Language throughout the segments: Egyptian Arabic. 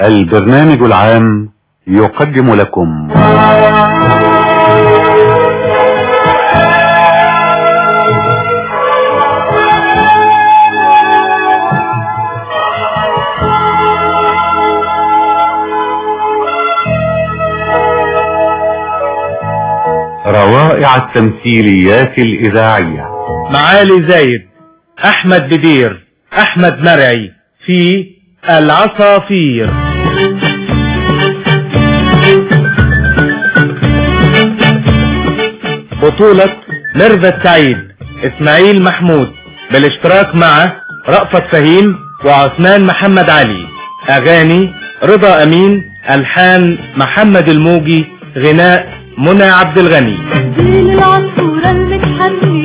البرنامج العام يقدم لكم روائع التمثيليات الإذاعية معالي زايد احمد بدير احمد مرعي في العصافير بطولة ميرفت سعيد اسماعيل محمود بالاشتراك مع رأفت فهيم وعثمان محمد علي اغاني رضا امين الحان محمد الموجي غناء منى عبد الغني دين العصفورة المتحني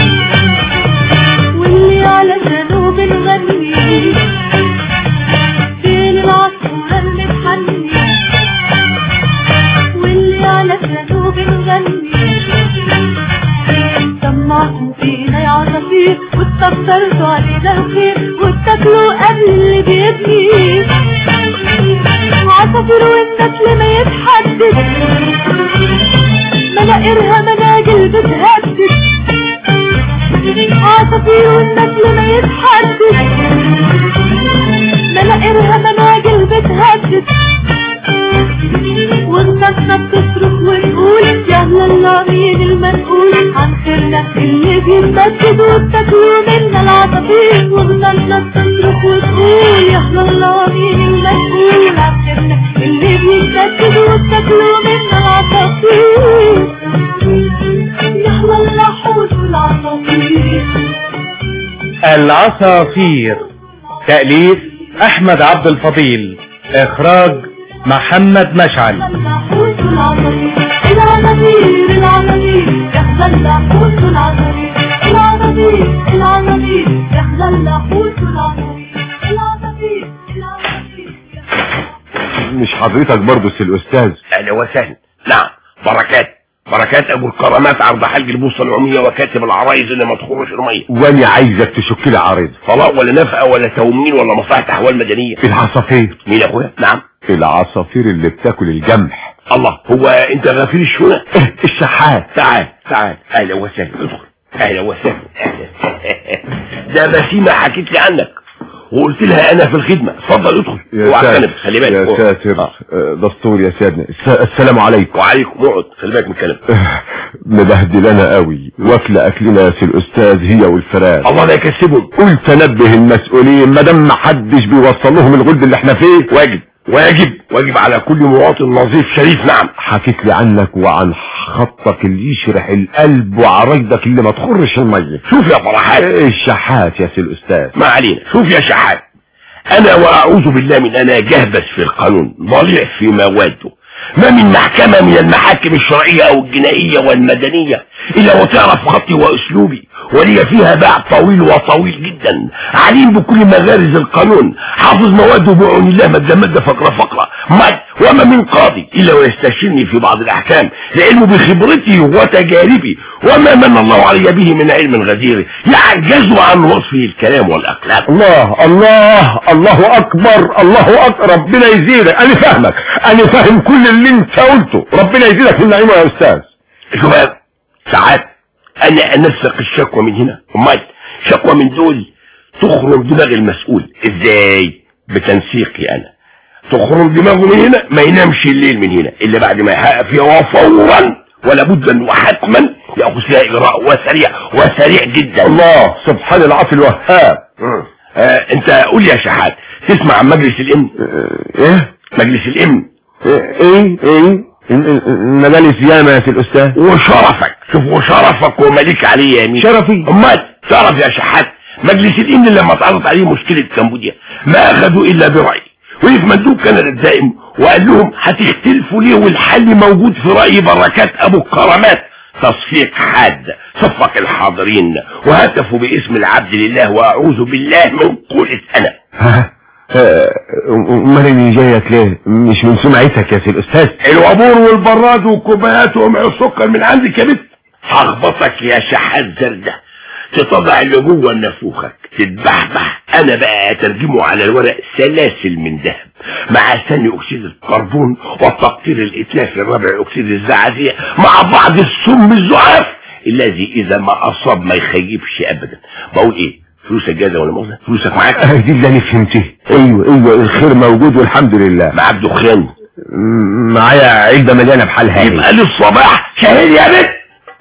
واللي علشانه بنغني دين العصفورة المتحني واللي علشانه بنغني سمعكم فينا يا عصافير واستكترتوا علينا الخير واتاكلوا قبل اللي بيبني عصافير والنسل ما يتحدد مناقرها مناجل بتهدد عصافير والنسل ما يتحدد مناقرها مناجل بتهدد والنسمة بتصرخ وتقول يا الله مين المسؤول عن خيرنا اللي بيتمدد وبتاكلوا منا العصافير والنسمة بتصرخ وتقول يا الله مين المسؤول عن خيرنا اللي بيتمدد وبتاكلوا منا العصافير يا الله حوش العصافير العصافير تأليف احمد عبد الفضيل اخراج محمد مشعل العصافير العصافير العصافير يحظى اللاحوس العصافير العصافير العصافير يحظى اللاحوس العصافير العصافير العصافير مش حضرتك برضو سي الأستاذ اهلا وسهلا نعم بركات بركات ابو الكرامات عرض حلق البوصه العميه وكاتب العرايز اللي ما تخرش الميه وأنا عايزك تشك لي عارض طلاق ولا نفقه ولا تومين ولا مصلحه احوال مدنيه العصافير مين يا اخويا نعم العصافير اللي بتاكل الجمح الله هو انت غفير الشونه إيه، الشحات تعال تعال اهلا وسهلا ادخل اهلا وسهلا ده بسيمه حكيت لي عنك وقلت لها انا في الخدمه اتفضل ادخل اوعى تكلم خلي بالك يا ساتر آه. آه، دستور يا سيدنا الس- السلام عليكم وعليكم اقعد خلي بالك من الكلام آه، مبهدلنا قوي واكله اكلنا يا سي الاستاذ هي والفراخ الله لا يكسبهم قلت انبه المسؤولين ما دام ما حدش بيوصل لهم الغلب اللي احنا فيه واجب واجب واجب على كل مواطن نظيف شريف نعم حكيت لي عنك وعن خطك اللي يشرح القلب وعرايدك اللي ما تخرش الميه شوف يا فرحات الشحات يا سي الاستاذ ما علينا شوف يا شحات انا واعوذ بالله من انا جهبس في القانون ضليع في مواده ما من محكمة من المحاكم الشرعية او الجنائية والمدنية الا وتعرف خطي واسلوبي ولي فيها باع طويل وطويل جدا عليم بكل مغارز القانون حافظ مواده بعون الله مادة مادة فقرة فقرة ما وما من قاضي الا ويستشيرني في بعض الاحكام لعلمه بخبرتي وتجاربي وما من الله علي به من علم غزير يعجز عن وصفه الكلام والاخلاق الله الله الله اكبر الله اكبر ربنا يزيدك انا فاهمك انا فاهم كل اللي انت قلته ربنا يزيدك من نعيمه يا استاذ شوف بقى، ساعات انا انسق الشكوى من هنا امال شكوى من دول تخرج دماغ المسؤول ازاي بتنسيقي انا تخرج دماغه من هنا ما ينامش الليل من هنا الا بعد ما يحقق فيها وفورا ولا بد وحتما ياخذ فيها اجراء وسريع وسريع جدا الله سبحان العافي الوهاب مم. آه انت قول لي يا شحات تسمع عن مجلس الامن ايه مجلس الامن ايه ايه مجالس ياما يا سي الاستاذ وشرفك شوف وشرفك ومليك عليه يا مين شرفي امال تعرف يا شحات مجلس الامن لما اتعرض عليه مشكله كمبوديا ما اخذوا الا برايي وقف مندوب كندا الدائم وقال لهم هتختلفوا ليه والحل موجود في راي بركات ابو الكرامات تصفيق حاد صفق الحاضرين وهتفوا باسم العبد لله واعوذ بالله من قولة انا ها آه، امال اني جايك ليه مش من سمعتك يا سي الاستاذ الوابور والبراد والكوبايات ومع السكر من عندك يا بنت هخبطك يا شحات زردة تطلع اللي جوه نافوخك تتبحبح انا بقى اترجمه على الورق سلاسل من ذهب مع ثاني اكسيد الكربون والتقطير الاتلاف الرابع اكسيد الزعازيع مع بعض السم الزعاف الذي اذا ما اصاب ما يخيبش ابدا بقول ايه فلوسك جاهزه ولا مؤاخذه فلوسك معاك آه، دي اللي انا فهمته ايوه ايوه الخير موجود والحمد لله معاك دخان م- معايا علبه مليانه بحالها يبقى للصباح شهيد يا بنت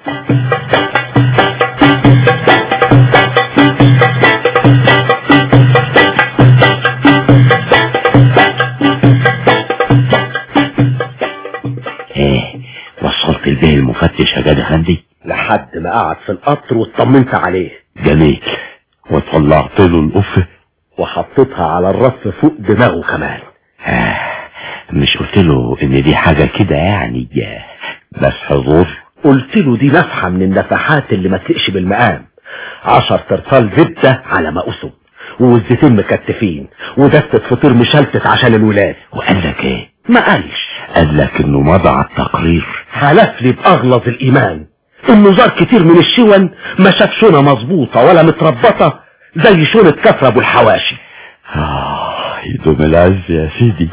ايه وصلت البيه المفتش يا جدع هندي لحد ما قعد في القطر واطمنت عليه جميل وطلعت له القفه وحطيتها على الرف فوق دماغه كمان آه، مش قلت له ان دي حاجه كده يعني بس حضور قلت له دي نفحة من النفحات اللي ما تلقش بالمقام عشر ترطال زبدة على ما أسم والزيتين مكتفين ودستة فطير مشلتت عشان الولاد وقال لك ايه ما قالش قال لك انه مضى على التقرير حلف لي بأغلظ الإيمان إنه زار كتير من الشون ما شاف شونة مظبوطة ولا متربطة زي شونة كفر أبو الحواشي آه يدوم العز يا سيدي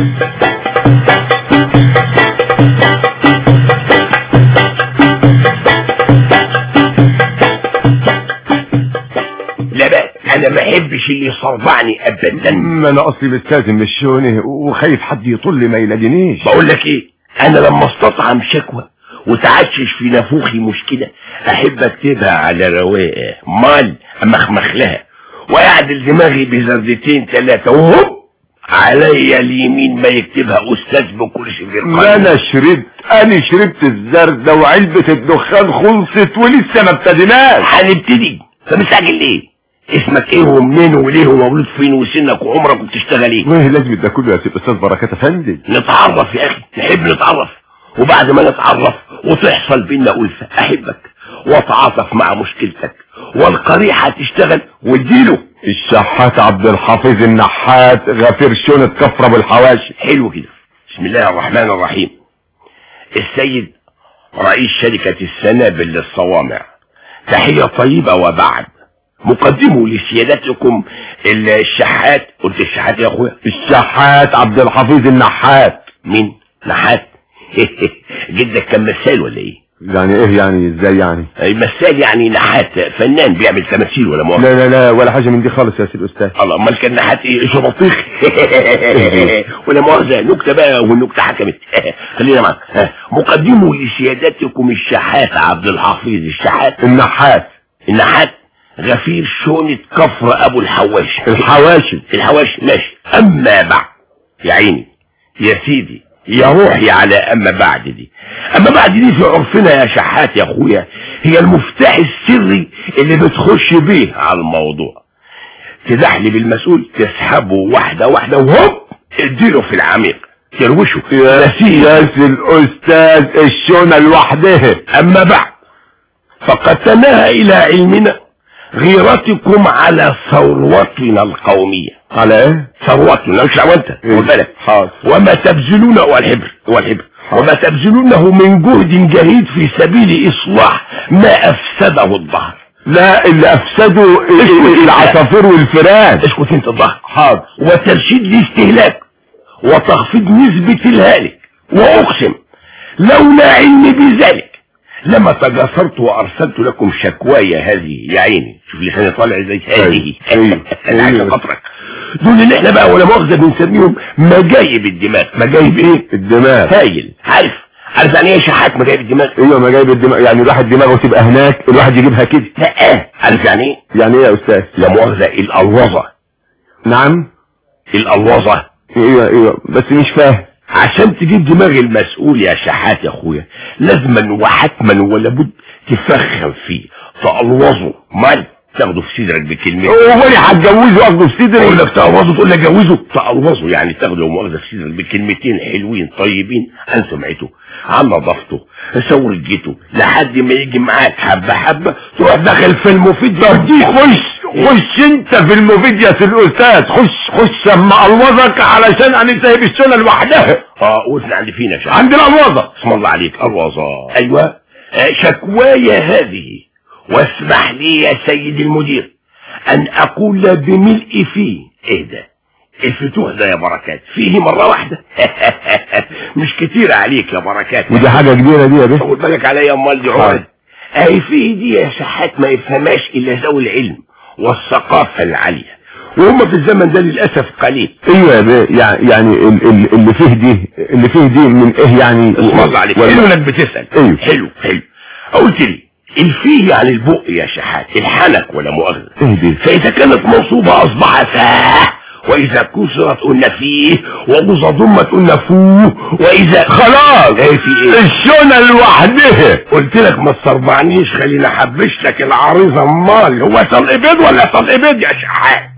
لا بقى انا ما احبش اللي يصرعني ابدا ما أنا أصلي مستاذن من الشونة وخايف حد يطل ما يلاقينيش بقول لك ايه انا لما استطعم شكوى وتعشش في نافوخي مشكلة احب اكتبها على رواقه مال امخمخ لها واعدل دماغي بزردتين ثلاثة وهوب عليا اليمين ما يكتبها استاذ بكرسي غير ما أنا شربت أنا شربت الزردة وعلبة الدخان خلصت ولسه ما ابتديناش هنبتدي فمستعجل ليه اسمك ايه ومنين وليه ومولود فين وسنك وعمرك وبتشتغل ايه وايه لازم ده كله يا سيد أستاذ بركات أفندي نتعرف يا اخي نحب نتعرف وبعد ما نتعرف وتحصل بينا ألفة احبك واتعاطف مع مشكلتك والقريحة تشتغل واديله الشحات عبد الحفيظ النحات غفير شونة كفر ابو الحواشي حلو كده بسم الله الرحمن الرحيم السيد رئيس شركة السنابل للصوامع تحية طيبة وبعد مقدمه لسيادتكم الشحات قلت الشحات يا اخويا الشحات عبد الحفيظ النحات مين نحات جدك كان مثال ولا ايه يعني ايه يعني ازاي يعني أي مثال يعني نحات فنان بيعمل تماثيل ولا مؤاخذة لا لا لا ولا حاجة من دي خالص يا سيد استاذ الله امال كان نحات ايه شبطيخ ولا مؤاخذة نكتة بقى والنكتة حكمت خلينا معاك ها. مقدمه لسيادتكم الشحات عبد الحفيظ الشحات النحات النحات غفير شونة كفر ابو الحواش الحواشي الحواش ماشي اما بعد يا عيني يا سيدي يا روحي على اما بعد دي اما بعد دي في عرفنا يا شحات يا اخويا هي المفتاح السري اللي بتخش بيه على الموضوع تدحلي بالمسؤول تسحبه واحدة واحدة وهوب اديله في العميق تروشه يا نسيه سيد الاستاذ الشونة لوحدها اما بعد فقد تناهى الى علمنا غيرتكم على ثروتنا القومية على ايه ثروتنا مش انت إيه؟ خد بالك حاضر وما تبذلون هو الحبر هو الحبر حاضر. وما تبذلونه من جهد جهيد في سبيل اصلاح ما افسده الظهر لا اللي افسدوا اسكت. العصافير والفئران اسكت انت الظهر حاضر وترشيد الاستهلاك وتخفيض نسبة الهالك واقسم لولا علمي بذلك لما تجاسرت وارسلت لكم شكواي هذه يا عيني شوف لساني طالع زي هذه أيوة. انا عشان أيوة. خاطرك دول اللي احنا بقى ولا مؤاخذه بنسميهم مجايب الدماغ مجايب ايه الدماغ هايل عارف عارف يعني ايه شحات مجايب الدماغ ايوه ما جايب الدماغ يعني الواحد دماغه تبقى هناك الواحد يجيبها كده لا عارف يعني ايه يعني ايه يا استاذ لا مؤاخذه الالوظه نعم الالوظه ايوه ايوه بس مش فاهم عشان تجيب دماغ المسؤول يا شحات يا اخويا لازما وحتما ولا بد تفخم فيه تألوظه مال تاخده في صدرك بكلمة هو انا هتجوزه اخده في اقول صدري لك تألوظه تقول لك جوزه تألوظه يعني تاخده مؤاخذة في صدرك بكلمتين حلوين طيبين عن سمعته عن نظافته سورجته لحد ما يجي معاك حبة حبة تروح داخل في المفيد توديه خش خش انت في المفيد يا سي الاستاذ خش خش اما الوظك علشان انا سايب الشونه لوحدها اه وزن عند فينا يا شحات عندنا الوظه اسم الله عليك الوظا ايوه آه، شكواي هذه واسمح لي يا سيد المدير ان اقول بملء فيه ايه ده الفتوح ده يا بركات فيه مرة واحدة مش كتير عليك يا بركات ودي حاجة كبيرة دي يا بيه خد بالك عليا امال دي عقد اهي فيه دي يا شحات ما يفهمهاش الا ذوي العلم والثقافة العالية وهم في الزمن ده للأسف قليل ايوه يا بيه يعني يعني ال- ال- اللي فيه دي اللي فيه دي من ايه يعني اسم الله عليك ولا- حلو انك بتسأل ايوه. حلو حلو قلت لي الفيه يعني البق يا شحات الحنك ولا مؤاخذة ايه دي فإذا كانت منصوبة أصبح فاه وإذا كسرت قلنا فيه وإذا ضمت قلنا فوه وإذا خلاص ايه في ايه الشنة لوحدها قلت لك ما تصربعنيش خليني احبش لك العريضة امال هو طلق بيض ولا طلق بيض يا شحات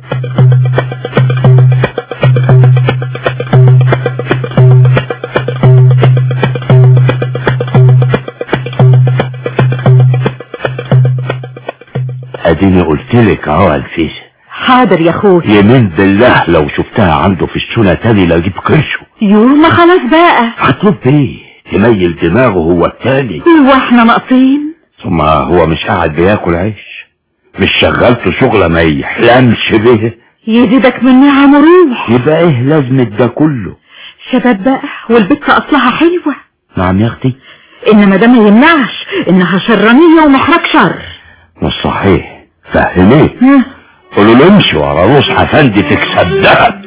اديني قلت لك اهو الفيش حاضر يا اخوي يمين بالله لو شفتها عنده في الشنة تاني لا اجيب كرشه يو ما خلاص بقى هتطلب ايه تميل دماغه هو التاني هو احنا ناقصين ثم هو مش قاعد بياكل عيش مش شغلته شغلة ما يحلمش به يزيدك من نعم وروح يبقى ايه لازمة ده كله شباب بقى والبت اصلها حلوة نعم يا اختي انما ده ما يمنعش انها شرانية ومحرك شر مش صحيح فهميه ها؟ قولوا له امشي ورا روس افندي تكسب دهب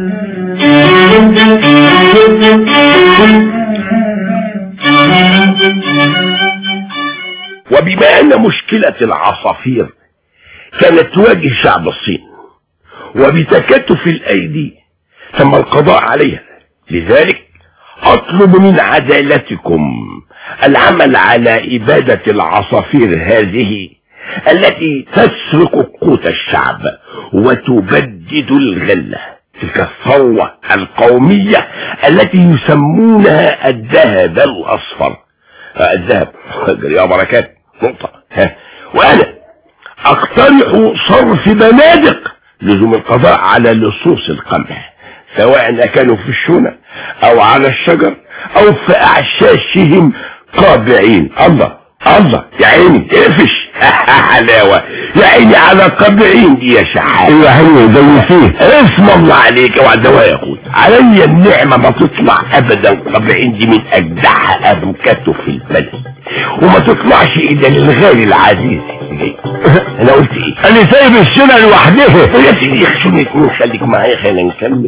وبما ان مشكلة العصافير كانت تواجه شعب الصين وبتكاتف الايدي تم القضاء عليها لذلك اطلب من عدالتكم العمل على ابادة العصافير هذه التي تسرق قوت الشعب وتبدد الغلة تلك الثروة القومية التي يسمونها الذهب الاصفر آه، الذهب يا بركات نقطة ها. وانا اقترح صرف بنادق لزوم القضاء على لصوص القمح سواء كانوا في الشونة او على الشجر او في اعشاشهم قابعين الله الله يا عيني اقفش حلاوة يا عيني على قابعين دي يا شحات ايوه حلو زي فيه اسم الله عليك اوعى الدواء يا اخوي علي النعمة ما تطلع ابدا قابعين دي من اجدعها ابو كاتو في البلد وما تطلعش الا للغالي العزيز انا قلت ايه انا سايب الشنة لوحدها يا سيدي خشوني اتنين خليك معايا خلينا نكمل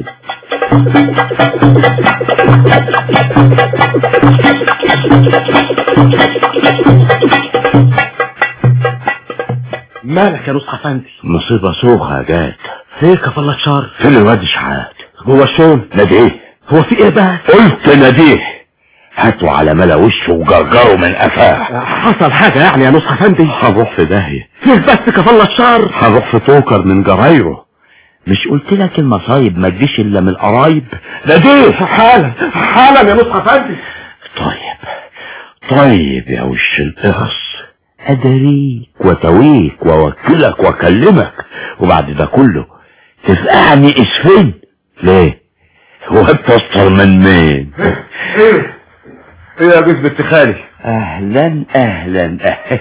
مالك يا نصح افندي مصيبة سوخة جات فيك يا فلات شر فين الواد شحات هو الشون ناديه هو في ايه بقى قلت ناديه هاتوا على ملا وشه وجرجره من قفاه حصل حاجة يعني يا نصح افندي هنروح في داهية فيه بس كفلة شر هنروح في توكر من جرايره مش قلت لك المصايب ما تجيش الا من القرايب ناديه حالا حالا يا نصح افندي طيب طيب يا وش القرص ادريك وتويك ووكلك واكلمك وبعد ده كله تفقعني اسفين ليه هو انت اسطر من مين ايه ايه يا جوز بنت خالي اهلا اهلا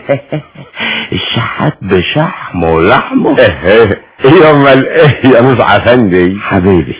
الشحات بشحمه ولحمه ايه امال ايه يا مصعب افندي حبيبي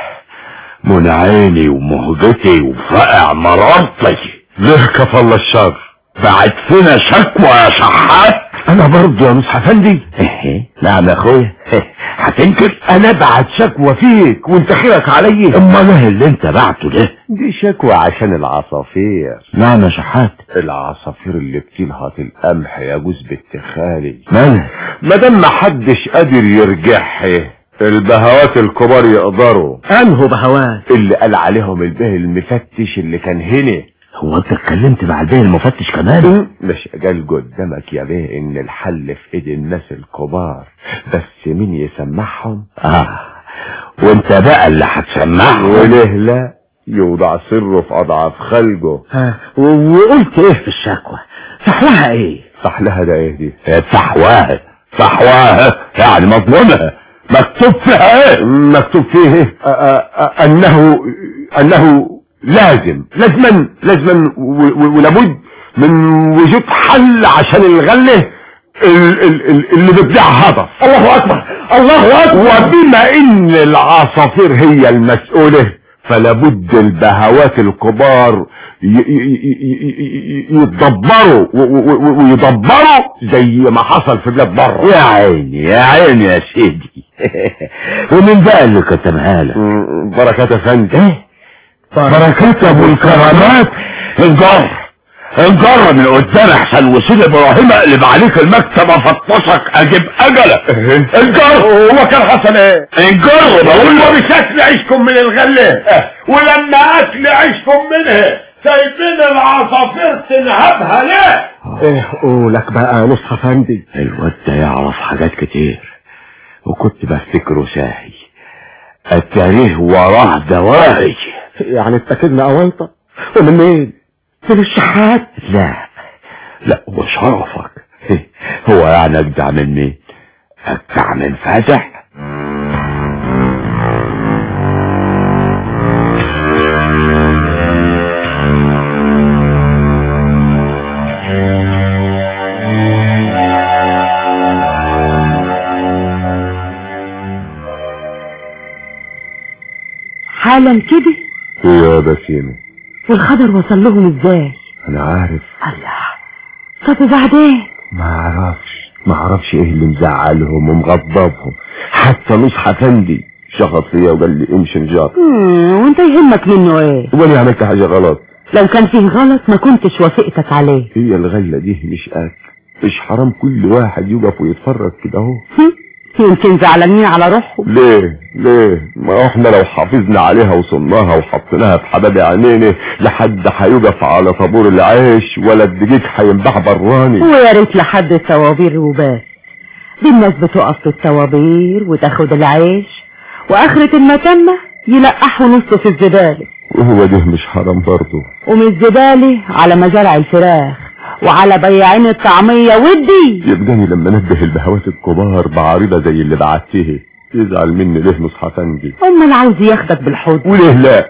من عيني ومهجتي وفقع مرارتي ليه كفل الشر بعت فينا شكوى يا شحات انا برضه يا مصحف افندي نعم يا اخويا هتنكر انا بعت شكوى فيك وانت خيرك عليا امال ايه اللي انت بعته ده دي شكوى عشان العصافير نعم يا شحات العصافير اللي بتلهط القمح يا جوز بنت خالي مالك مادام ما حدش قادر يرجعها البهوات الكبار يقدروا انهو بهوات اللي قال عليهم البه المفتش اللي كان هنا هو انت اتكلمت مع البيه المفتش كمان مش قال قدامك يا بيه ان الحل في ايد الناس الكبار بس مين يسمعهم اه وانت بقى اللي هتسمعه وليه لا يوضع سره في اضعاف خلقه ها و- وقلت ايه في الشكوى صحلها ايه صح لها ده ايه دي صحواها صحواها يعني مضمونها مكتوب فيها ايه مكتوب فيه إيه؟ أ- أ- أ- انه انه لازم لازما لازما و- و- ولابد من وجود حل عشان الغله ال- ال- ال- اللي بتبيع هدف الله اكبر الله اكبر وبما ان العصافير هي المسؤولة فلابد البهوات الكبار ي- ي- ي- ي- ي- يتدبروا و- و- و- ويدبروا زي ما حصل في بلاد بره يا عيني يا عيني يا سيدي ومين بقى اللي كتمها لك بركات افندي ايه بركات ابو الكرامات انجر انجر من قدام احسن وسيد ابراهيم اقلب عليك المكتب افطسك اجيب اجلك انجر هو كان حصل ايه انجر بقول هو له مش اكل عيشكم من الغلة ولما اكل عيشكم منها سايبين العصافير تنهبها ليه ايه قولك بقى نصح افندي الواد ده يعرف حاجات كتير وكنت بفتكره ساهي اتاريه وراه دواهي يعني اتكلنا اونطة ومن مين من الشحات لا لا وشرفك هو يعني اجدع من مين اجدع من فتح حالا كده يا بسيمة والخبر وصل لهم ازاي انا عارف الله طب وبعدين ما اعرفش ما اعرفش ايه اللي مزعلهم ومغضبهم حتى نصح افندي شخص فيا وقال لي امشي نجار مم، وانت يهمك منه ايه وانا عملت حاجة غلط لو كان فيه غلط ما كنتش وافقتك عليه هي الغلة دي مش اكل مش حرام كل واحد يقف ويتفرج كده اهو هم؟ يمكن زعلانين على روحهم ليه ليه ما احنا لو حافظنا عليها وصلناها وحطيناها في حباب عينينا لحد هيقف على طابور العيش ولا الدقيق هينباع براني ويا ريت لحد الطوابير وبس دي الناس بتقف في الطوابير وتاخد العيش واخرة المتمة يلقحوا نصه في الزبالة وهو ده مش حرام برضه ومن الزبالة على مزارع الفراخ وعلى بياعين الطعمية ودي يبقاني لما نبه البهوات الكبار بعريضة زي اللي بعتيه يزعل مني ليه نصح افندي امال عاوز ياخدك بالحضن وليه لا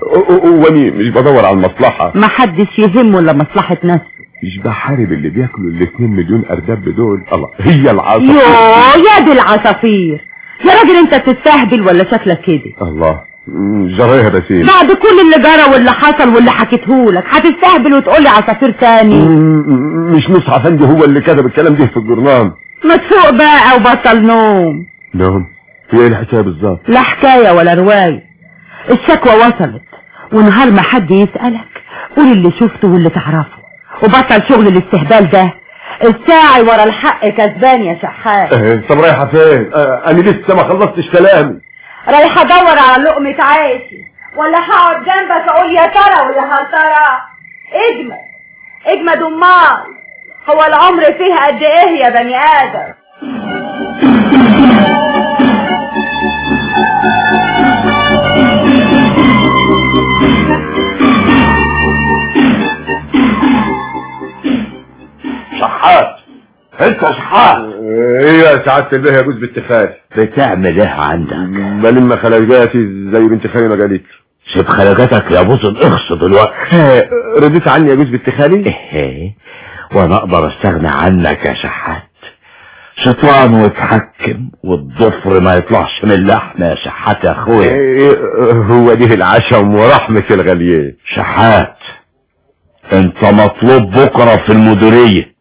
واني مش بدور على المصلحة ما حدش يهمه الا مصلحة نفسه مش بحارب اللي بياكلوا الاتنين مليون ارداب دول الله هي العصا يوه يا دي العصافير يا راجل انت تستهبل ولا شكلك كده الله مم، جرايها بسيم بعد كل اللي جرى واللي حصل واللي حكيتهولك هتستهبل وتقولي عصافير تاني مم، مش نصح افندي هو اللي كتب الكلام ده في الجورنال ما تفوق بقى وبطل نوم نعم في ايه الحكايه بالظبط لا حكاية ولا رواية الشكوى وصلت ونهار ما حد يسألك قول اللي شفته واللي تعرفه وبطل شغل الاستهبال ده الساعي ورا الحق كسبان يا شحات آه، طب رايحه فين آه، انا لسه ما خلصتش كلامي رايحة ادور على لقمة عيشي ولا هقعد جنبك اقول يا ترى ويا هل ترى اجمد اجمد امال هو العمر فيه قد ايه يا بني ادم شحات انت شحات ايه يا سعاده البيه يا جوز بنت خالي بتعمل ايه عندك بلم خلاجاتي زي بنت خالي ما قالت سيب خلاجاتك يا بوز الاخص دلوقتي لي رديت عني يا جوز بنت خالي ايه وانا اقدر استغنى عنك يا شحات شيطان وتحكم والضفر ما يطلعش من اللحم يا شحات يا اخويا إيه، هو دي العشم ورحمة الغليان شحات انت مطلوب بكرة في المديرية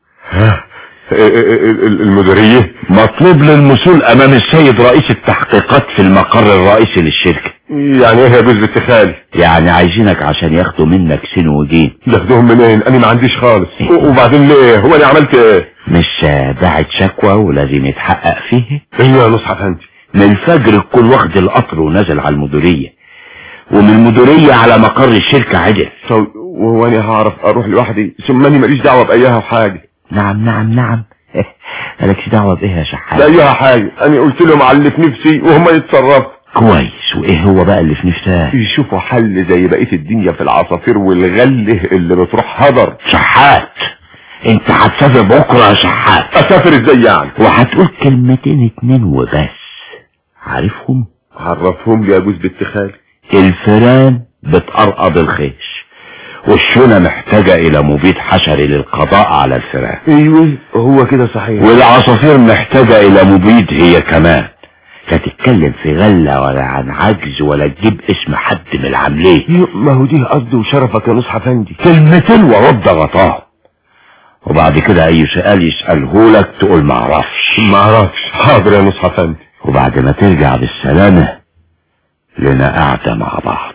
المديرية مطلوب للمسؤول امام السيد رئيس التحقيقات في المقر الرئيسي للشركة يعني ايه يا جوز بنت خالي يعني عايزينك عشان ياخدوا منك سين ودين ياخدوهم منين انا ما عنديش خالص وبعدين ليه هو انا عملت ايه مش باعت شكوى ولازم يتحقق فيه ايه يا نصح افندي من الفجر الكل واخد القطر ونازل على المديرية ومن المديرية على مقر الشركة عدل طب وهو انا هعرف اروح لوحدي ثم اني ماليش دعوة بايها حاجة نعم نعم نعم مالكش دعوة بإيه يا شحات بايها حاجة انا قلت لهم على اللي في نفسي وهم يتصرفوا كويس وايه هو بقى اللي في نفسها يشوفوا حل زي بقية الدنيا في العصافير والغله اللي بتروح هدر شحات انت هتسافر بكرة يا شحات اسافر ازاي يعني وهتقول كلمتين اتنين وبس عارفهم عرفهم لي يا جوز بنت خالي الفيران بتقرقض الخيش والشونة محتاجة الى مبيد حشري للقضاء على الفئران ايوه هو كده صحيح والعصافير محتاجة الى مبيد هي كمان لا تتكلم في غلة ولا عن عجز ولا تجيب اسم حد من العاملين أيوة، ما هو دي قصدي وشرفك يا نصح افندي كلمتين ورد غطاهم وبعد كده اي سؤال يسأله لك تقول معرفش ما اعرفش حاضر يا نصح افندي وبعد ما ترجع بالسلامة لنا قاعدة مع بعض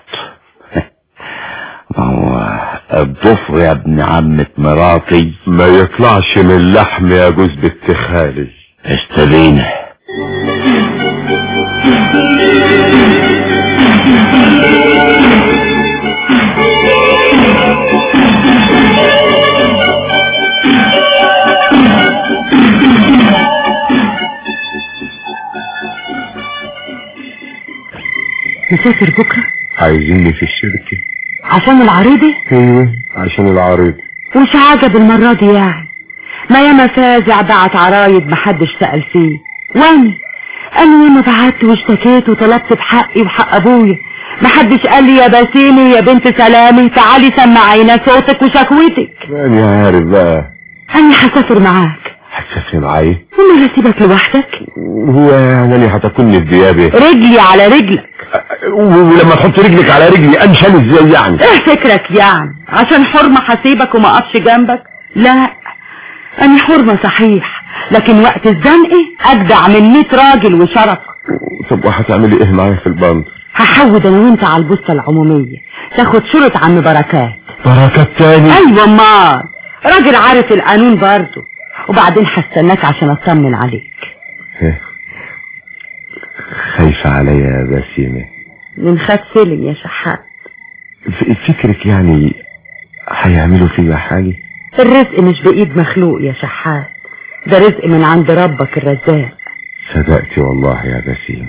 ما هو الضفر يا ابن عمة مراتي ما يطلعش من لحم يا جوز بنت خالي استبينا مسافر بكرة عايزيني في الشركة عشان العريضة ايوه عشان العريض وش عجب المرة دي يعني ما ياما فازع بعت عرايض محدش سأل فيه واني انا ياما بعت واشتكيت وطلبت بحقي وحق ابويا محدش قال لي يا بسيمي يا بنت سلامي تعالي سمعينا صوتك وشكوتك انا عارف بقى انا هسافر معاك هتسافر معايا وما هسيبك لوحدك هو يعني أنا هتكوني بديابي رجلي على رجلك ولما تحط رجلك على رجلي انشل ازاي يعني ايه فكرك يعني عشان حرمة هسيبك وما اقفش جنبك لا انا حرمة صحيح لكن وقت الزنقة اجدع من 100 راجل وشرف طب وهتعملي ايه معايا في البنك هحود انا وانت على البوسطة العمومية تاخد شرط عم بركات بركات تاني ايوه امال راجل عارف القانون برضه وبعدين هستناك عشان اطمن عليك خايفة عليا يا بسيمة من خد سلم يا شحات ف- فكرك يعني هيعملوا فيا حاجة الرزق مش بايد مخلوق يا شحات ده رزق من عند ربك الرزاق صدقتي والله يا بسيمة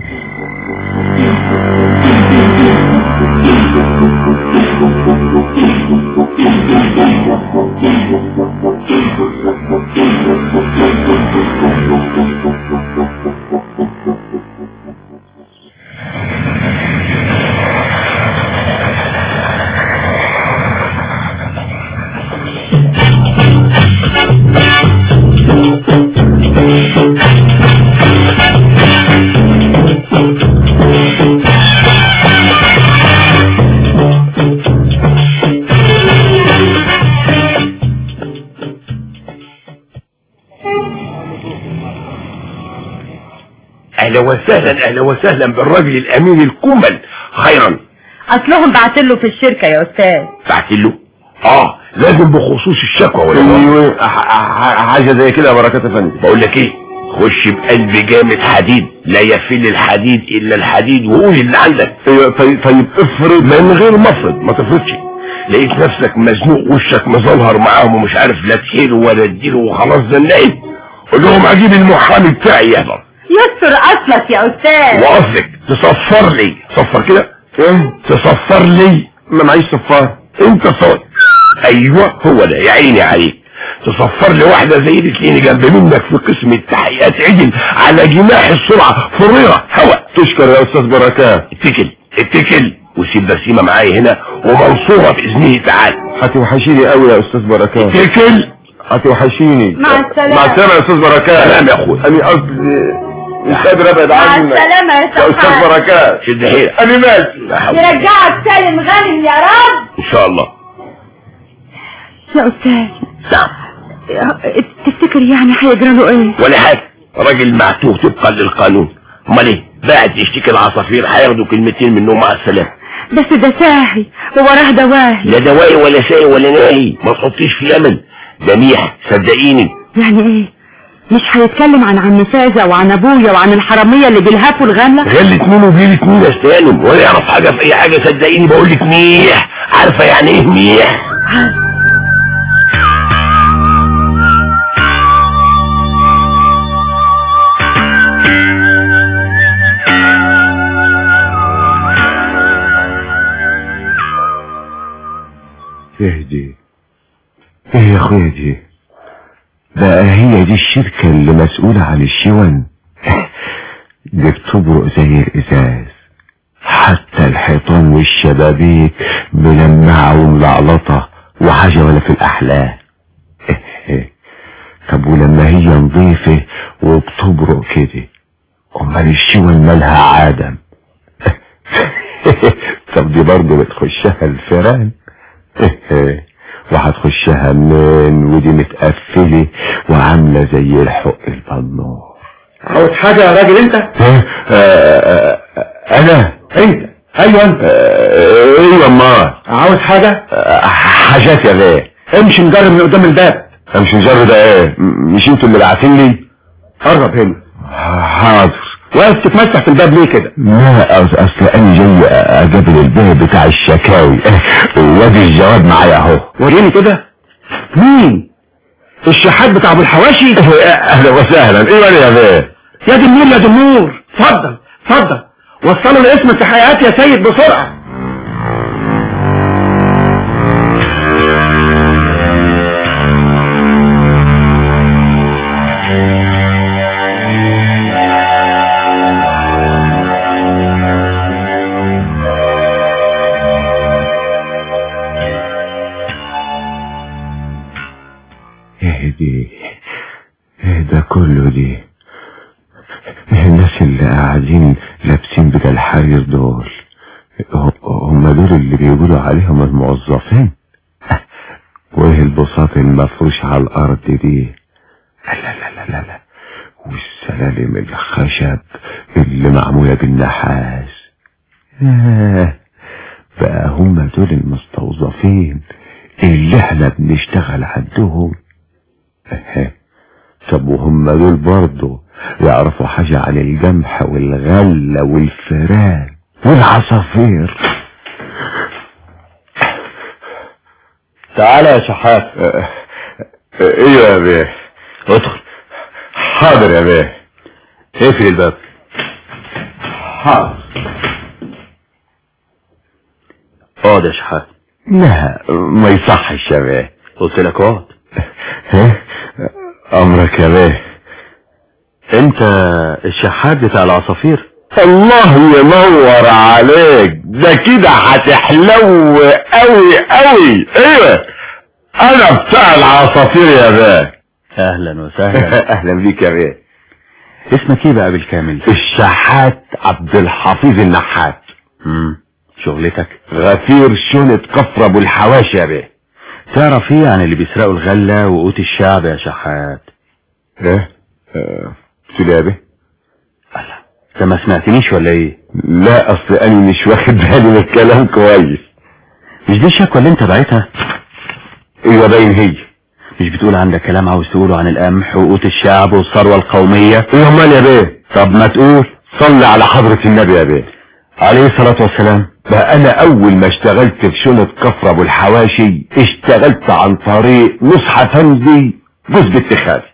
اهلا وسهلا اهلا وسهلا بالراجل الامين الكمل خيرا اصلهم بعتله في الشركة يا استاذ بعت له اه لازم بخصوص الشكوى ولا لا؟ ايوه ح- ح- حاجة زي كده يا بركات يا فندم بقول لك ايه خش بقلب جامد حديد لا يفل الحديد الا الحديد وقول اللي عندك ايوه طيب طيب افرض من غير مفرض ما تفرضش لقيت نفسك مزنوق وشك مظلهر معاهم ومش عارف لا تهيله ولا تديله وخلاص زنقت قول لهم اجيب المحامي بتاعي يهبر يستر اصلك يا استاذ وقصدك تصفر لي تصفر كده ايه تصفر لي ما معيش صفار انت صوت ايوه هو ده يا عيني عليك تصفر لي واحدة زي دي تلاقيني جنب منك في قسم التحقيقات عدل على جناح السرعة فريرة هوا تشكر يا استاذ بركات اتكل اتكل وسيب بسيمة معايا هنا ومنصورة بإذنه تعالى هتوحشيني قوي يا استاذ بركات اتكل هتوحشيني مع السلامة. مع السلامة يا استاذ بركات سلام يا اخويا انا قصدي مش قادر ابعد مع عنك السلامة يا يا استاذ شحات بركات شد حيلك انا ماشي لا حول يرجعك سالم غانم يا رب ان شاء الله يا استاذ نعم تفتكر يعني هيجرى له ايه ولا حاجة راجل معتوه طبقا للقانون امال ايه بعد يشتكي العصافير هياخدوا كلمتين منه مع السلامة بس ده ساهي ووراه دواهي لا دواعي ولا ساي ولا ناهي ما تحطيش في امل ده ميح صدقيني يعني ايه مش هيتكلم عن عم فازع وعن ابويا وعن الحرامية اللي بيلهفوا الغلة غلت مين وجيلت مين يا استهانم ولا يعرف حاجة في اي حاجة صدقيني بقول لك ميح عارفة يعني ايه ميح اهدي ايه يا اخويا دي بقى هي دي الشركة اللي مسؤولة عن الشون دي بتبرق زي الازاز حتى الحيطان والشبابيك ملمعة وملعلطة وحاجة ولا في الأحلام طب ولما هي نظيفة وبتبرق كده أمال الشوال مالها عادم طب دي برضه بتخشها الفيران وهتخشها منين ودي متقفلة وعاملة زي الحق البنور عاوز حاجة يا راجل انت آه، آه، انا انت ايوه انت آه، ايوه ما عاوز حاجة آه، حاجات يا بيه امشي نجرب من قدام الباب مش مجرد ده ايه م- مش انتوا اللي باعتين لي قرب هنا حاضر واقف تتمسح في الباب ليه كده لا أص- اصل انا جاي اقابل الباب بتاع الشكاوي وادي الجواب معايا اهو وريني كده مين الشحات بتاع ابو الحواشي اهلا وسهلا ايه يا بيه يا دي النور يا دي النور اتفضل اتفضل وصلوا لاسم التحقيقات يا سيد بسرعة اهدي ايه ده كله دي إيه الناس اللي قاعدين لابسين بدل الحرير دول ه- هم دول اللي بيقولوا عليهم الموظفين وايه البساط المفروش على الارض دي لا لا لا لا لا والسلالم الخشب اللي معمولة بالنحاس آه بقى هم دول المستوظفين اللي احنا بنشتغل عندهم اهي. طب وهم دول برضه يعرفوا حاجة عن الجمح والغلة والفيران والعصافير تعالى يا شحات اه، ايوه يا بيه ادخل حاضر يا بيه اقفل الباب حاضر اقعد يا شحات لا ما يصحش يا بيه قلت لك اقعد ها؟ امرك يا بيه انت الشحات بتاع العصافير الله ينور عليك ده كده هتحلو قوي قوي ايوه انا بتاع العصافير يا بيه اهلا وسهلا اهلا بيك يا بيه اسمك ايه بقى بالكامل الشحات عبد الحفيظ النحات امم شغلتك غفير شنة كفر ابو الحواشي يا بيه تعرف ايه عن اللي بيسرقوا الغلة وقوت الشعب يا شحات ايه اه، قلت له يا بيه الله انت ما سمعتنيش ولا ايه لا اصل انا مش واخد بالي من الكلام كويس مش دي الشكوى اللي انت بعتها ايوه باين هي مش بتقول عندك كلام عاوز تقوله عن القمح وقوت الشعب والثروة القومية ايه امال يا بيه طب ما تقول صلي على حضرة النبي يا بيه عليه الصلاة والسلام بقى انا اول ما اشتغلت في شنة كفر ابو الحواشي اشتغلت عن طريق نصحى فندي جوز بنت خالي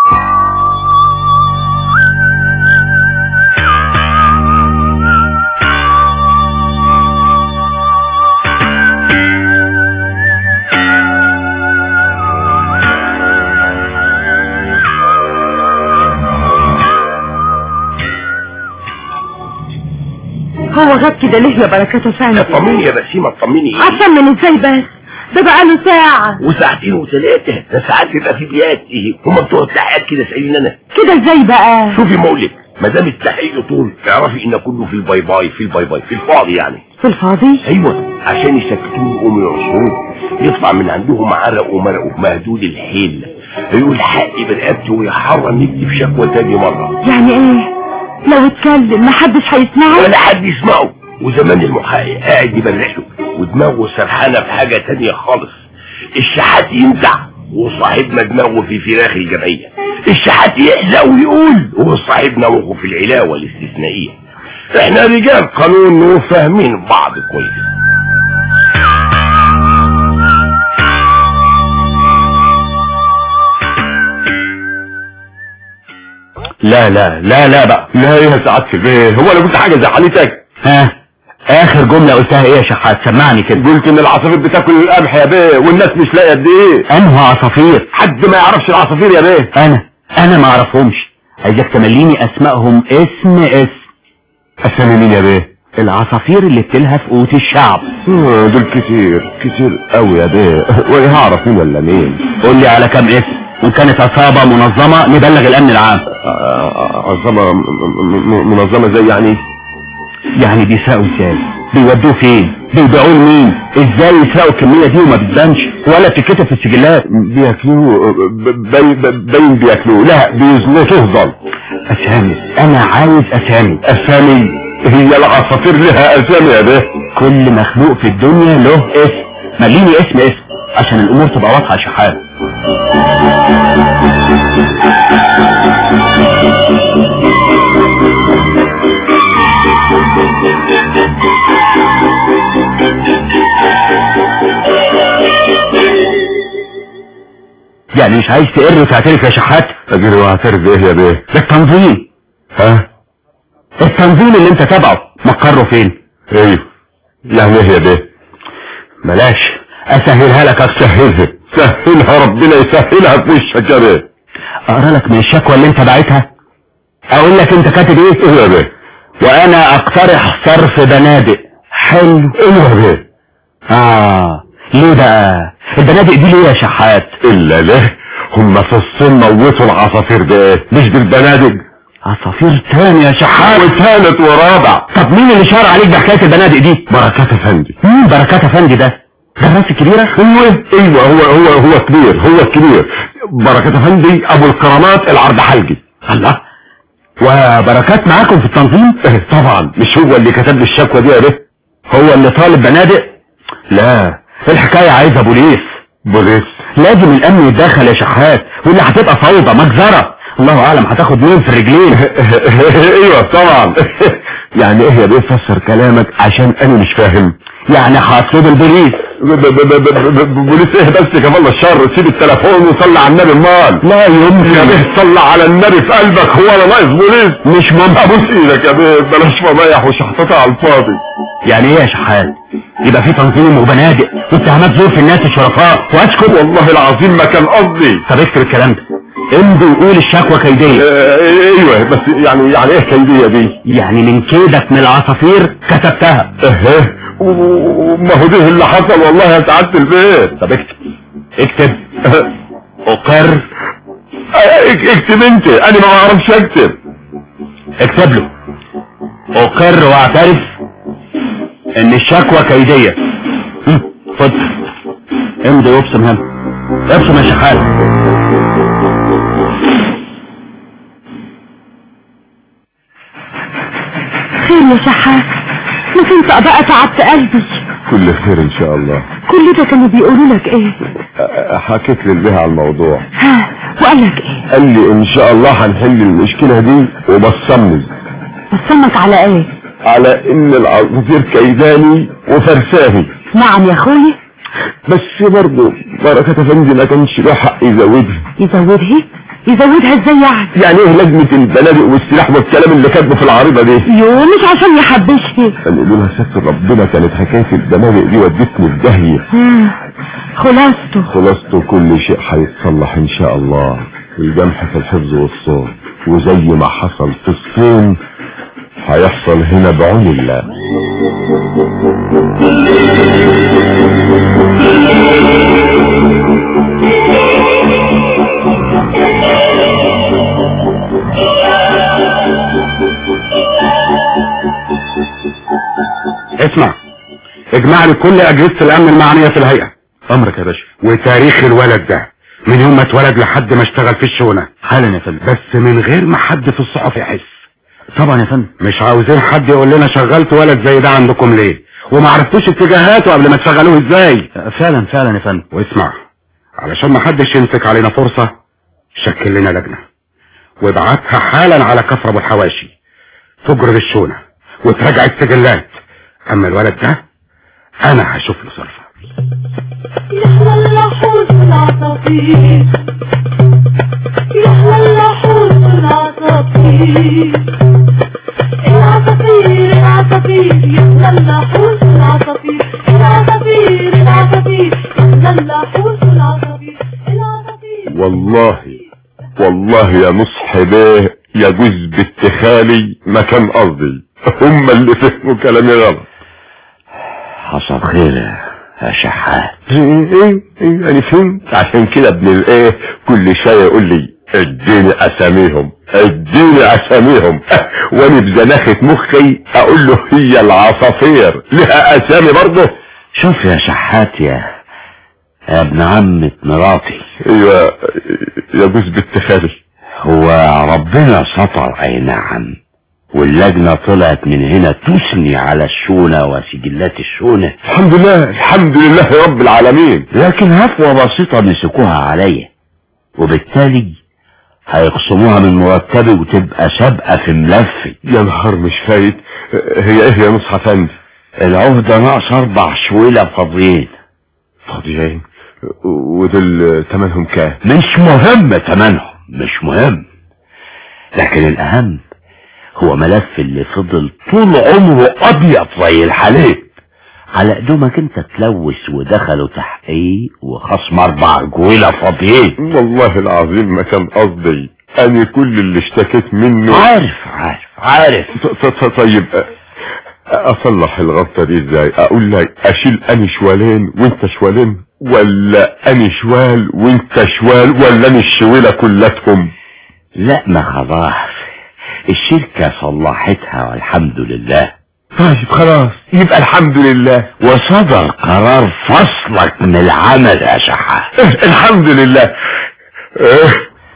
هو غاب كده ليه يا بركات فعلا اطمني يا بسيمة اطمني اطمن ازاي بس ده بقاله ساعة وساعتين وثلاثة ده ساعات بيبقى في بيات ايه هما بتوع التحقيقات كده سألين انا كده ازاي بقى شوفي مولك ما دام التحقيق يطول اعرفي ان كله في الباي باي في الباي باي في الفاضي يعني في الفاضي ايوه عشان يسكتوه يقوموا يعصروه يطلع من عندهم عرق ومرق مهدود الحيل يقول حقي برقبتي ويحرم يكتب شكوى تاني مرة يعني ايه لو اتكلم محدش هيسمعه ولا حد يسمعه وزمان المحقق قاعد يبرق له ودماغه سرحانة في حاجة تانية خالص الشحات ينزع وصاحبنا دماغه في فراخ الجمعية الشحات يحزق ويقول وصاحبنا مخه في العلاوة الاستثنائية احنا رجال قانون وفاهمين بعض كويس لا لا لا لا بقى لا يا سعادة البيه هو انا قلت حاجة زعلتك ها اخر جملة قلتها ايه يا شحات سمعني كده قلت ان العصافير بتاكل القمح يا بيه والناس مش لاقيه قد ايه انه عصافير حد ما يعرفش العصافير يا بيه انا انا ما اعرفهمش عايزك تمليني اسمائهم اسم اسم اسامي مين يا بيه العصافير اللي بتلهى في قوت الشعب آه، دول كتير كتير قوي يا بيه وانا هعرف مين ولا مين قول لي على كام اسم وان كانت عصابة منظمة نبلغ الامن العام آه، عظمة م- م- منظمة زي يعني يعني بيسرقوا ازاي بيودوه فين بيبيعوه لمين ازاي يسرقوا الكمية دي وما بتبانش ولا بتتكتب في السجلات بياكلوه ب- باين باين بياكلوه لا بيزلطوه ظل اسامي انا عاوز اسامي اسامي هي العصافير لها اسامي يا بيه كل مخلوق في الدنيا له اسم مليني اسم اسم عشان الامور تبقى واضحة يا شحات يعني مش عايز تقر وتعترف يا شحات اجري واعترف بايه يا بيه ده التنظيم ها التنظيم اللي انت تبعه مقره فين ايوه يعني ايه يا بيه بلاش اسهلها لك اكتر سهلها سهلها ربنا يسهلها في وشك يا بيه اقرا لك من الشكوى اللي انت باعتها اقول لك انت كاتب ايه ايه يا بيه وانا اقترح صرف بنادق حلو ايه يا بيه اه ليه بقى البنادق دي ليه يا شحات الا ليه هم في الصين موتوا العصافير بايه مش بالبنادق عصافير تاني يا شحات وثالث ورابع طب مين اللي شار عليك بحكايه البنادق دي بركات افندي مين بركات افندي ده ده الراس الكبيره ايوه ايوه هو هو هو كبير هو الكبير بركات افندي ابو الكرامات العرض حلقي الله وبركات معاكم في التنظيم إيه طبعا مش هو اللي كتب لي الشكوى دي يا بيه هو اللي طالب بنادق لا الحكايه عايزه بوليس بوليس لازم الامن يتدخل يا شحات واللي هتبقى فوضى مجزرة الله اعلم هتاخد مين في الرجلين ايوه طبعا يعني ايه يا بيه فسر كلامك عشان انا مش فاهم يعني هطلب البوليس ب- ب- ب- ب- ب- بوليس ايه بس كفى الله الشر سيب التليفون وصلي على النبي المال لا يا يمكن بيه صلى على النبي في قلبك هو انا ناقص بوليس مش ممكن ابوس ايدك يا بيه بلاش فضايح وشحططة على الفاضي يعني ايه يا شحات يبقى في تنظيم وبنادق واتهامات زور في الناس الشرفاء واسكت والله العظيم ما كان قصدي طب اكتب الكلام ده امضي وقول الشكوى كيدية آه، ايوه بس يعني يعني ايه كيدية دي يعني من كيدك من العصافير كتبتها ايه وما هو ده اللي حصل والله يا سعادة البيت طب اكتب اكتب اقر اك- اكتب انت انا ما بعرفش اكتب اكتب له اقر واعترف ان الشكوى كيدية هم، خد امضي وابصم هم ابصم يا شحات خير يا شحات ما كنت بقى تعبت قلبي كل خير ان شاء الله كل ده كانوا بيقولوا لك ايه أ- حكيت لي بها على الموضوع ها وقال لك ايه قال لي ان شاء الله هنحل المشكلة دي وبصمني بصمك على ايه على ان العصافير كيداني وفرساني نعم يا اخوي بس برضه بركة افندي ما كانش له حق يزودها يزودها يزودها ازاي يعني يعني ايه لازمة البنادق والسلاح والكلام اللي كاتبه في العريضة دي يو مش عشان يحبشني قالوا لها ستر ربنا كانت حكاية البنادق دي ودتني في داهية ها، خلاصته خلاصته كل شيء هيتصلح ان شاء الله الجمح في الحفظ والصوت وزي ما حصل في الصين هيحصل هنا بعون الله اسمع اجمع لي كل اجهزة الامن المعنية في الهيئة امرك يا باشا وتاريخ الولد ده من يوم ما اتولد لحد ما اشتغل في الشونة حالا يا فندم بس من غير ما حد في الصحف يحس طبعا يا فندم مش عاوزين حد يقول لنا شغلت ولد زي ده عندكم ليه وما عرفتوش اتجاهاته قبل ما تشغلوه ازاي فعلا فعلا يا فندم واسمع علشان ما حدش يمسك علينا فرصة شكل لنا لجنة وابعتها حالا على كفر ابو الحواشي تجرد الشونة وتراجع السجلات اما الولد ده انا هشوف له صرفه يحلى اللحوس والعصافير يحلى اللحوس والعصافير العصافير العصافير يحلى اللحوس والعصافير العصافير العصافير يحلى اللحوس والعصافير العصافير والله والله يا نصح بيه يا جوز بنت خالي ما كان قصدي هم اللي فهموا كلامي غلط حصل خير يا شحات ايه ايه ايه يعني فهمت عشان كده ابن الايه كل شويه يقول لي اديني اساميهم اديني اساميهم وانا بزناخة مخي اقول له هي العصافير لها اسامي برضه شوف يا شحات يا يا ابن عمة مراتي ايوه يا جوز بنت خالي هو ربنا سطر اي نعم واللجنة طلعت من هنا تثني على الشونة وسجلات الشونة الحمد لله الحمد لله يا رب العالمين لكن هفوة بسيطة مسكوها عليا وبالتالي هيقسموها من مرتبي وتبقى سابقة في ملفي يا نهار مش فايت هي ايه يا نصح فندي العهدة ناقص اربع شويلة فاضيين فاضيين ودول تمنهم كام مش مهم تمنهم مش مهم لكن الاهم هو ملف اللي فضل طول عمره ابيض زي الحليب على قدومك انت تلوث ودخلوا تحقيق وخصم اربع جويلة فاضيين والله العظيم ما كان قصدي انا كل اللي اشتكيت منه عارف عارف عارف ط- ط- طيب اصلح الغلطة دي ازاي اقول لك اشيل اني شوالين وانت شوالين ولا اني شوال وانت شوال ولا اني الشويلة كلتهم لا ما خلاص الشركة صلحتها والحمد لله طيب خلاص يبقى الحمد لله وصدر قرار فصلك من العمل يا شحات الحمد لله اه،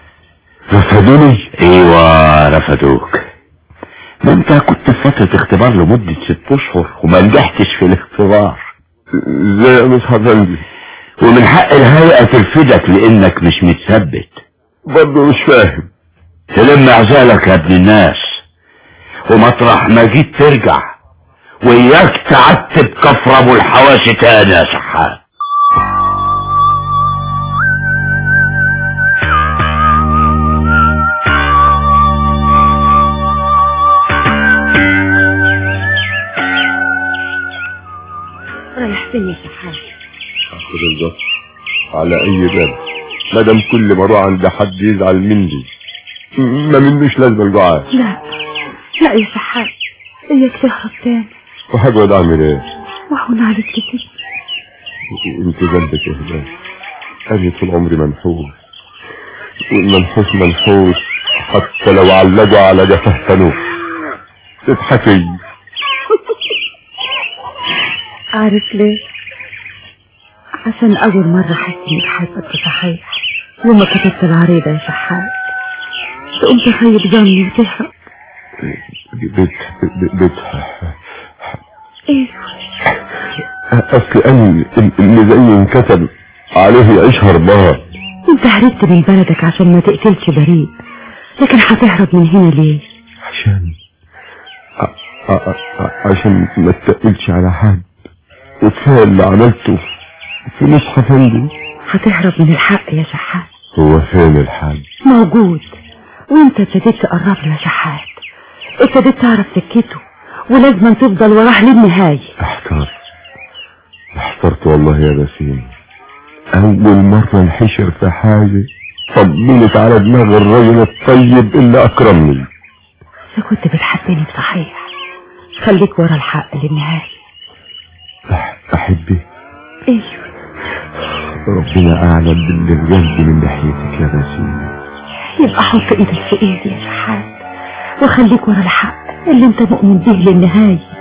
رفضوني ايوه رفضوك ما انت كنت في فترة اختبار لمدة ست اشهر وما نجحتش في الاختبار ازاي يا مصحف فندي ومن حق الهيئة ترفدك لانك مش متثبت برضه مش فاهم تلم عزالك يا ابن الناس ومطرح ما جيت ترجع وياك تعتب كفر ابو الحواشي تاني يا شحات رايح فين يا شحات اخد البص على اي باب مادام كل ما اروح عند حد يزعل مني ما منوش لازمه الجعان لا لا يا شحات اياك تهرب تاني وهقعد اعمل ايه وهون عليك كتير انت ذنبك اهدى انا طول عمري منحوس والمنحوس منحوس حتى لو علقوا على جفاه فانوس تضحكي عارف ليه عشان اول مرة حس اني بحبك صحيح يوم ما كتبت العريضة يا شحات تقوم تخيب ظني وتهرب بت بت ايه اصل انا اللي زي انكتب عليه يعيش هربان انت هربت من بلدك عشان ما تقتلش بريء لكن هتهرب من هنا ليه عشان ع- ع- ع- عشان ما تقلش على حد وكفايه اللي عملته في مصحف عندي هتهرب من الحق يا شحات هو فين الحاج موجود وانت ابتديت تقرب له يا شحات ابتديت تعرف سكته ولازم تفضل وراه للنهاية احترت احترت والله يا بسيم اول مرة انحشر في حاجة طبلت على دماغ الرجل الطيب اللي اكرمني اذا كنت بتحبني بصحيح خليك ورا الحق للنهاية أح- احبي ايوه ربنا اعلم باللي في قلبي من ناحيتك يا بسيم يبقى حط ايدك في ايدي يا شحات وخليك ورا الحق اللي انت مؤمن به للنهاية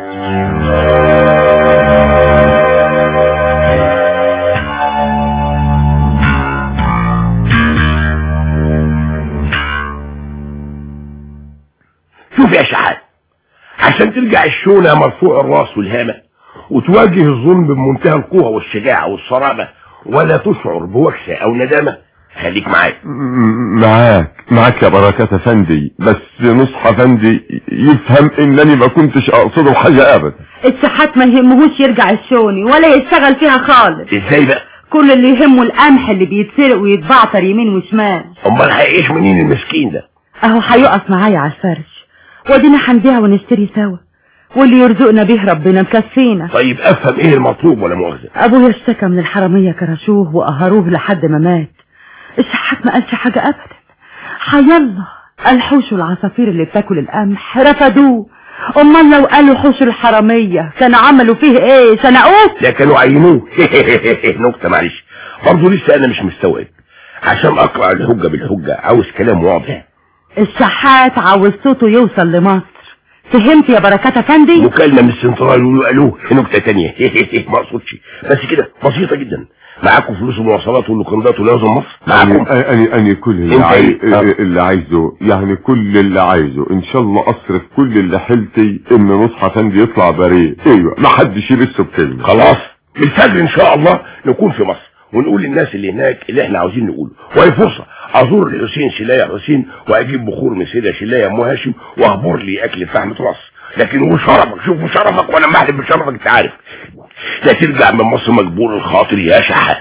شوف يا شحات عشان ترجع الشونة مرفوع الراس والهامة وتواجه الظلم بمنتهى القوة والشجاعة والصرامة ولا تشعر بوكسة او ندامة خليك معايا م- معاك معاك يا بركات افندي بس نصح افندي يفهم انني ما كنتش اقصده حاجة ابدا الشحات ما يهمهوش يرجع الشوني ولا يشتغل فيها خالص ازاي بقى كل اللي يهمه القمح اللي بيتسرق ويتبعتر يمين وشمال امال هيعيش منين المسكين ده اهو هيقف معايا على الفرش ودينا هنبيع ونشتري سوا واللي يرزقنا به ربنا مكفينا طيب افهم ايه المطلوب ولا مؤاخذة ابويا اشتكى من الحرامية كرشوه وقهروه لحد ما مات الشحات ما قالش حاجة ابدا حيالله الحوش والعصافير اللي بتاكل القمح رفضوه امال لو قالوا حوش الحرامية كانوا عملوا فيه ايه سنقوه لا كانوا عينوه نكتة معلش برضه لسه انا مش مستوعب عشان اقرا الهجة بالهجة عاوز كلام واضح الشحات عاوز صوته يوصل لمصر فهمت يا بركات افندي مكالمة من السنترال يقولوا الو نكتة تانية ما اقصدش بس كده بسيطة جدا معاكم فلوس المواصلات واللوكندات ولازم مصر معاكم أنا أنا أنا كل اللي, انت عاي... ايه؟ آه. اللي عايزه يعني كل اللي عايزه إن شاء الله أصرف كل اللي حيلتي إن نصحى فندي يطلع بريء أيوة ما حدش يبثه بكلمة خلاص بالفجر ان شاء الله نكون في مصر ونقول للناس اللي هناك اللي احنا عاوزين نقوله وهي فرصة ازور الحسين شلاية حسين واجيب بخور من سيدة شلاية ام هاشم واهبر لي اكل فحمة راس لكن وشرفك شوف شرفك وانا محلف بشرفك انت عارف لا ترجع من مصر مجبور الخاطر يا شحات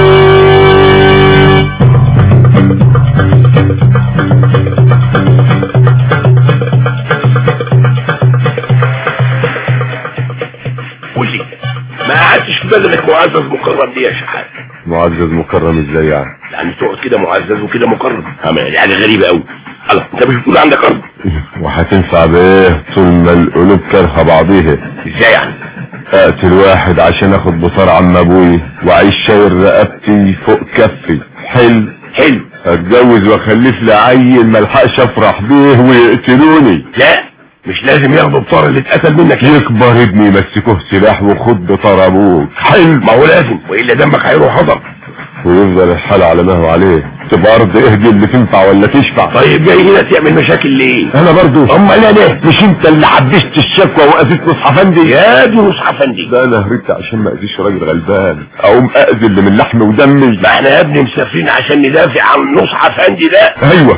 قول لي ما قعدتش في بالك معزز مكرم ليه يا شحات معزز مكرم إزاي يعني يعني تقعد كده معزز وكده مكرم أما يعني غريبة قوي الله انت مش بتقول عندك ارض وهتنفع بإيه طول ما القلوب كارهة بعضيها ازاي يعني اقتل واحد عشان اخد بصار عم ابوي واعيش شايل رقبتي فوق كفي حلو حلو اتجوز واخلف لي عيل ملحقش افرح بيه ويقتلوني لا مش لازم ياخدوا بطار اللي اتقتل منك ليه يكبر ابني يمسكوه سلاح وخد بطار ابوك حلو ما هو لازم والا دمك هيروح هضم ويفضل الحال على ما هو عليه تبقى ارض اهدي اللي تنفع ولا تشفع طيب جاي هنا تعمل مشاكل ليه انا برضو امال انا ليه مش انت اللي حبشت الشكوى واذيت نصح افندي يا دي نصح افندي ده انا هربت عشان ما اذيش راجل غلبان اقوم اذي اللي من لحم ودمي ما احنا يا ابني مسافرين عشان ندافع عن نصح افندي ده ايوه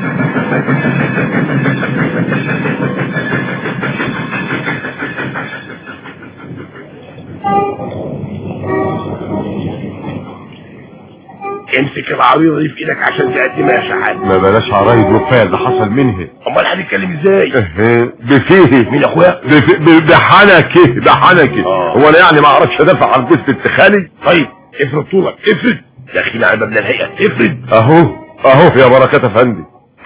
امسك العريضه دي في ايدك عشان تقدمها يا شحات ما بلاش عرايد وفاة اللي حصل منها امال هنتكلم ازاي ايه بفيه مين اخويا بف- ب- بحنكي بحنكي آه. هو انا يعني ما اعرفش ادافع عن جثة اتخالي طيب افرض طولك افرض داخلين على مبنى الهيئه افرض اهو اهو يا بركات افندي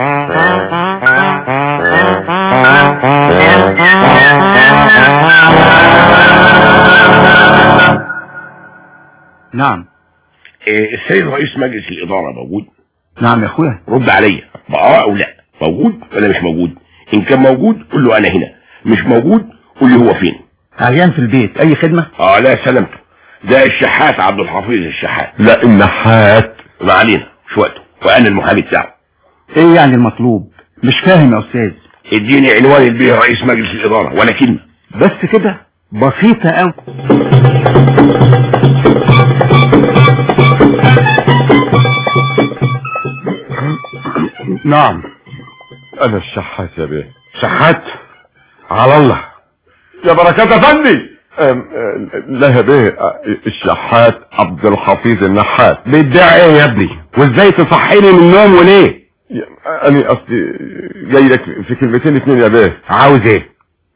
نعم إيه السيد رئيس مجلس الاداره موجود نعم يا اخويا رد عليا باه او لا موجود ولا مش موجود ان كان موجود قول له انا هنا مش موجود قول لي هو فين عريان في البيت اي خدمة اه لا سلامته ده الشحات عبد الحفيظ الشحات لا النحات ما علينا مش وقته وانا المحامي بتاعه ايه يعني المطلوب مش فاهم يا استاذ اديني عنوان البيه رئيس مجلس الاداره ولا كلمه بس كده بسيطة اوي نعم انا الشحات يا بيه شحات على الله يا بركات افندي أم- أه، لا يا بيه أه، الشحات عبد الحفيظ النحات بيدعي ايه يا ابني وازاي تصحيني من النوم وليه يا- انا اصلي جاي لك في كلمتين اتنين يا بيه عاوز ايه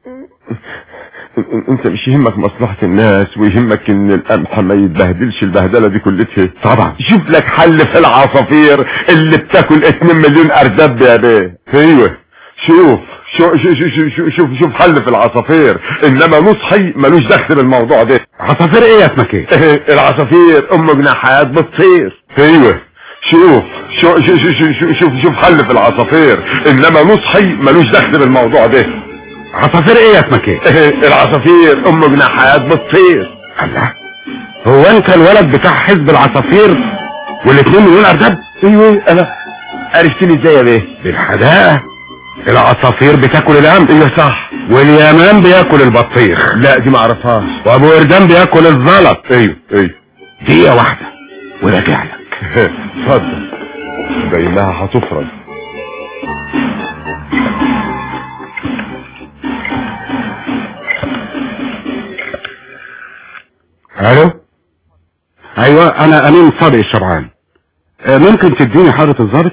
إن- انت مش يهمك مصلحة الناس ويهمك ان القمح ما يتبهدلش البهدلة دي كلتها طبعا شوف لك حل في العصافير اللي بتاكل 2 مليون اردب يا بيه ايوه شوف شوف شوف شوف شوف, شوف, شوف حل في العصافير انما نصحي ملوش دخل بالموضوع ده عصافير ايه يا اسمك ايه العصافير ام جناحات بتطير ايوه شوف شوف شوف شوف شوف, شوف, شوف حل في العصافير انما نصحي ملوش دخل بالموضوع ده عصافير ايه يا اسمك ايه العصافير ام جناحات بتطير الله هو انت الولد بتاع حزب العصافير والاتنين مليون اردب ايوه انا عرفتني ازاي يا بيه بالحداقة العصافير بتاكل الام ايوه صح واليمام بياكل البطيخ لا دي ما اعرفهاش وابو وردان بياكل الزلط ايوه ايوه دقيقة واحدة وراجع لك اتفضل بينها هتفرج الو ايوه انا امين صادق الشبعان آه، ممكن تديني حارة الظابط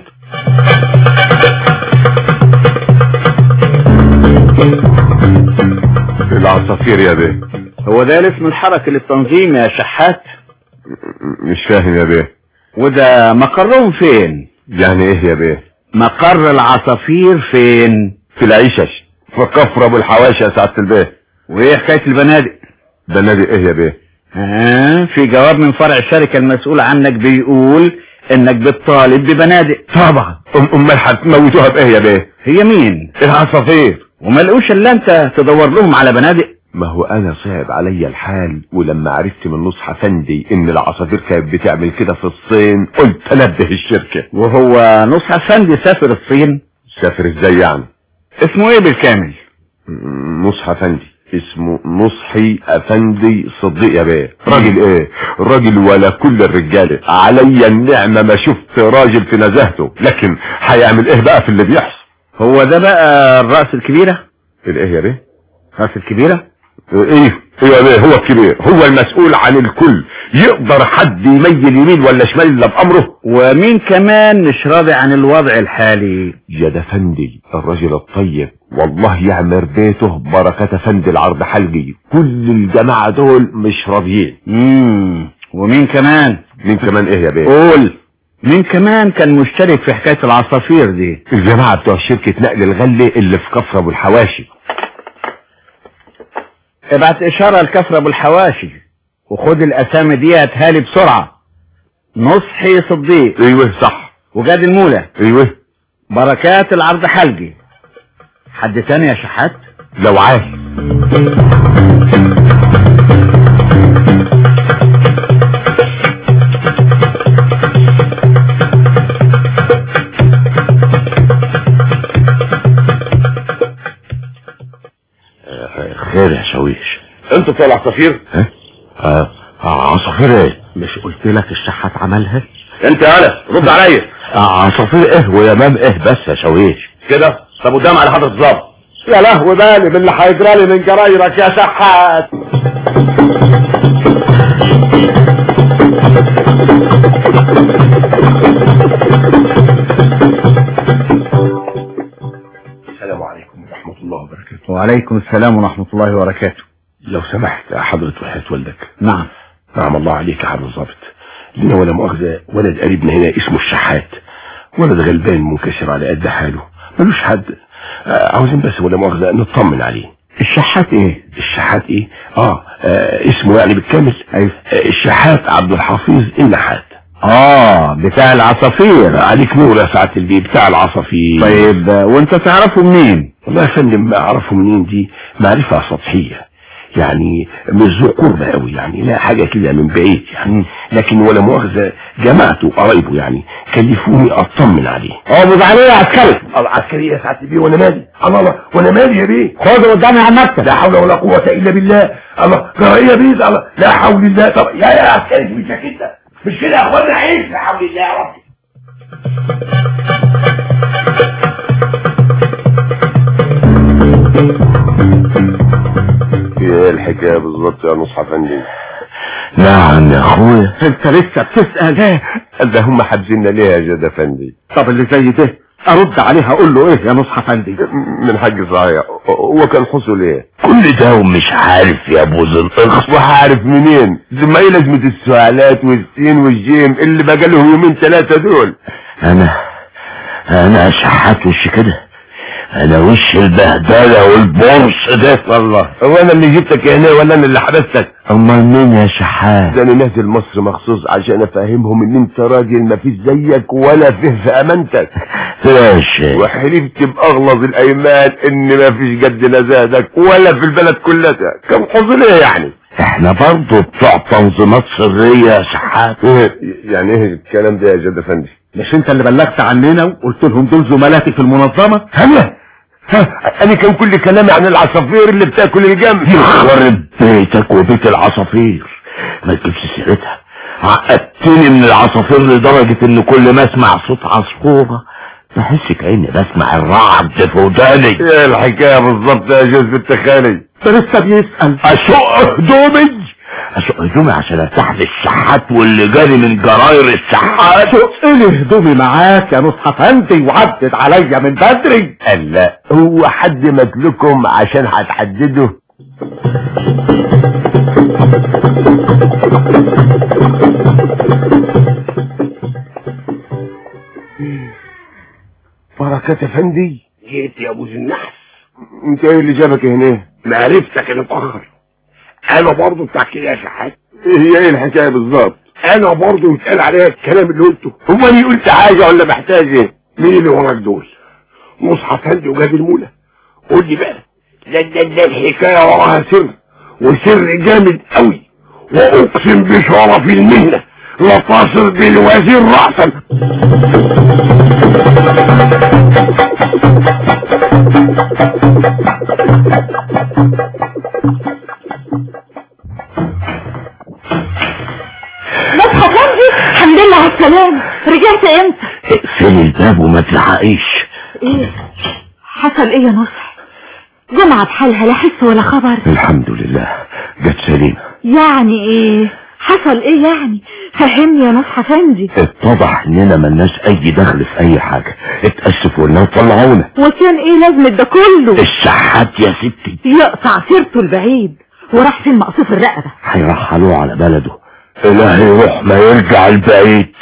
العصافير يا بيه هو ده الاسم الحركي للتنظيم يا شحات مش فاهم يا بيه وده مقرهم فين يعني ايه يا بيه مقر العصافير فين في العيشش في كفر ابو الحواشي يا سعاده البيه وايه حكايه البنادق بنادق ايه يا بيه ها في جواب من فرع الشركه المسؤول عنك بيقول انك بتطالب ببنادق طبعا أم امال هتموتوها بايه يا بيه هي مين العصافير وما لقوش الا انت تدور لهم على بنادق ما هو انا صعب عليا الحال ولما عرفت من نصح افندي ان العصافير كانت بتعمل كده في الصين قلت انبه الشركه وهو نصح افندي سافر الصين سافر ازاي يعني اسمه ايه بالكامل م- نصح افندي اسمه نصحي افندي صديق يا بيه راجل ايه راجل ولا كل الرجاله عليا النعمه ما شفت راجل في نزاهته لكن هيعمل ايه بقى في اللي بيحصل هو ده بقى الرأس الكبيرة الايه يا بيه الرأس الكبيرة ايه ايه يا بيه هو الكبير هو المسؤول عن الكل يقدر حد يميل يمين ولا شمال الا بامره ومين كمان مش راضي عن الوضع الحالي يا ده فندي الراجل الطيب والله يعمر بيته بركة فندي العرض حلقي كل الجماعة دول مش راضيين مم. ومين كمان مين كمان ايه يا بيه قول مين كمان كان مشترك في حكاية العصافير دي الجماعة بتوع شركة نقل الغلة اللي في كفر ابو الحواشي ابعت اشارة لكفر ابو الحواشي وخد الاسامي دي هاتها لي بسرعة نصحي صديق ايوه صح وجاد المولى ايوه بركات العرض حلقي حد تاني يا شحات لو عايز خير يا شويش انتوا بتوع العصافير ها آه، آه، عصافير ايه مش قلت لك الشحات عملها انت يا انا رد عليا آه، عصافير ايه ويمام ايه بس يا شويش كده طب قدام على حضرة الظابط يا لهوي بالي باللي هيجرالي من جرايرك يا شحات السلام عليكم ورحمة الله وبركاته وعليكم السلام ورحمة الله وبركاته لو سمحت يا حضرة وحياة والدك نعم نعم الله عليك يا حضرة الظابط لنا ولا مؤاخذة ولد قريبنا هنا اسمه الشحات ولد غلبان منكسر على قد حاله ملوش حد آه، عاوزين بس ولا مؤاخذة نطمن عليه الشحات ايه الشحات ايه اه, آه اسمه يعني بالكامل ايوه آه الشحات عبد الحفيظ النحات اه بتاع العصافير عليك نور يا سعادة البيه بتاع العصافير طيب وانت تعرفه منين والله يا فندم ما اعرفه منين دي معرفة سطحية يعني مش ذو قربة قوي يعني لا حاجة كده من بعيد يعني لكن ولا مؤاخذة جماعته قرايبه يعني كلفوني اطمن عليه اقبض عليه يا عسكري العسكري يا سعادة البيه وانا مالي الله الله وانا مالي يا بيه خده قدامي على المكتب لا حول ولا قوة الا بالله الله جرى يا بيه الله لا حول الله طب يا يا عسكري مش كده مش كده يا اخوانا عيش لا حول الله يا رب ايه الحكاية بالظبط يا نصح فندي نعم يا اخويا انت لسه بتسأل قال ده هم حابسيننا ليه يا جدع فندي طب اللي زي ده ارد عليه اقول له ايه يا نصح فندي من حق صحيح هو كان حصل ايه كل ده ومش عارف يا ابو زنقخ وهعرف منين زي ما هي لازمة السؤالات والسين والجيم اللي بقى لهم يومين ثلاثة دول انا انا شحات وش كده انا وش البهدله والبرص ده والله هو انا اللي جبتك هنا ولا انا اللي حبستك امال مين يا شحات ده انا نازل مصر مخصوص عشان افهمهم ان انت راجل ما فيش زيك ولا فيه في امانتك ماشي وحلفت باغلظ الايمان ان ما فيش قد نزادك ولا في البلد كلها كم حصل ايه يعني احنا برضه بتوع تنظيمات سريه يا شحات إيه يعني ايه الكلام ده يا جد افندي مش انت اللي بلغت عننا وقلت لهم دول زملاتي في المنظمة انا ها انا كان كل كلامي عن العصافير اللي بتاكل الجنب يخرب بيتك وبيت العصافير ما تجيبش سيرتها عقدتني من العصافير لدرجة ان كل ما اسمع صوت عصفورة بحس كأني بسمع الرعد في وداني ايه الحكايه بالظبط يا جوز بنت خالي ده لسه بيسأل اشق هدومي اشق هدومي عشان ارتاح للشحات واللي جاري من جراير الشحات ايه هدومي معاك يا نصح فندي وعدت عليا من بدري قال لا هو حد مدلكم عشان هتحددوا بركات افندي جيت يا ابو النحس انت ايه اللي جابك هنا معرفتك متأخر انا برضه بتاع كده يا شحات هي ايه الحكايه بالظبط انا برضه يتقال عليا الكلام اللي قلته هو انا قلت حاجه ولا محتاج ايه مين اللي وراك دول مصحف هندي وجاد المولى قول لي بقى لا لا لا الحكايه وراها سر وسر جامد قوي واقسم بشرف المهنه لتصل بالوزير راسا مصحف رمزي الحمد لله على السلامة رجعت امتى اقفلي الباب وما تلحقيش ايه حصل ايه يا نصح جمعة بحالها لا حس ولا خبر الحمد لله جت سليمة يعني ايه حصل ايه يعني فهمني يا نصح افندي اتضح اننا ملناش اي دخل في اي حاجة اتأسفوا لنا وطلعونا وكان ايه لازمة ده كله الشحات يا ستي يقطع سيرته البعيد وراح فين مقصوف الرقبة هيرحلوه على بلده الهي يروح ما يرجع البعيد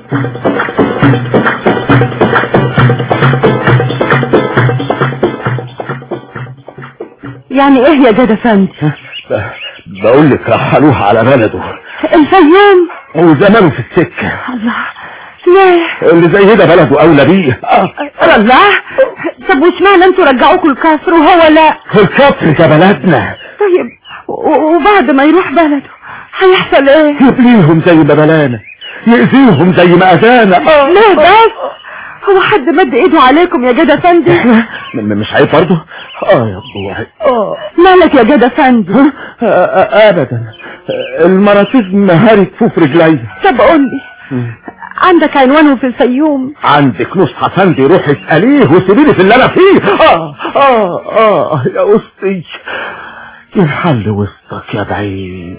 يعني ايه يا جدع افندي بقول لك رحلوه على بلده الفيوم وزمانه في السكة الله ليه اللي زي ده بلده اولى بيه الله طب وش معنى انتوا رجعوكوا الكسر وهو لا الكفر كبلدنا طيب و- وبعد ما يروح بلده هيحصل ايه يبليهم زي ما بلانا يأذيهم زي ما اذانا ليه بس هو حد مد ايده عليكم يا جدع افندي م- م- مش عيب برضه اه يا ابوي اه مالك يا جدع افندي آه، آه، ابدا المراتيزم هارت في رجلي طب قول لي عندك عنوانه في الفيوم عندك نصحى فندي روح اسأليه وسيبيني في اللي انا فيه اه اه اه يا اسطي الحل وسطك يا بعيد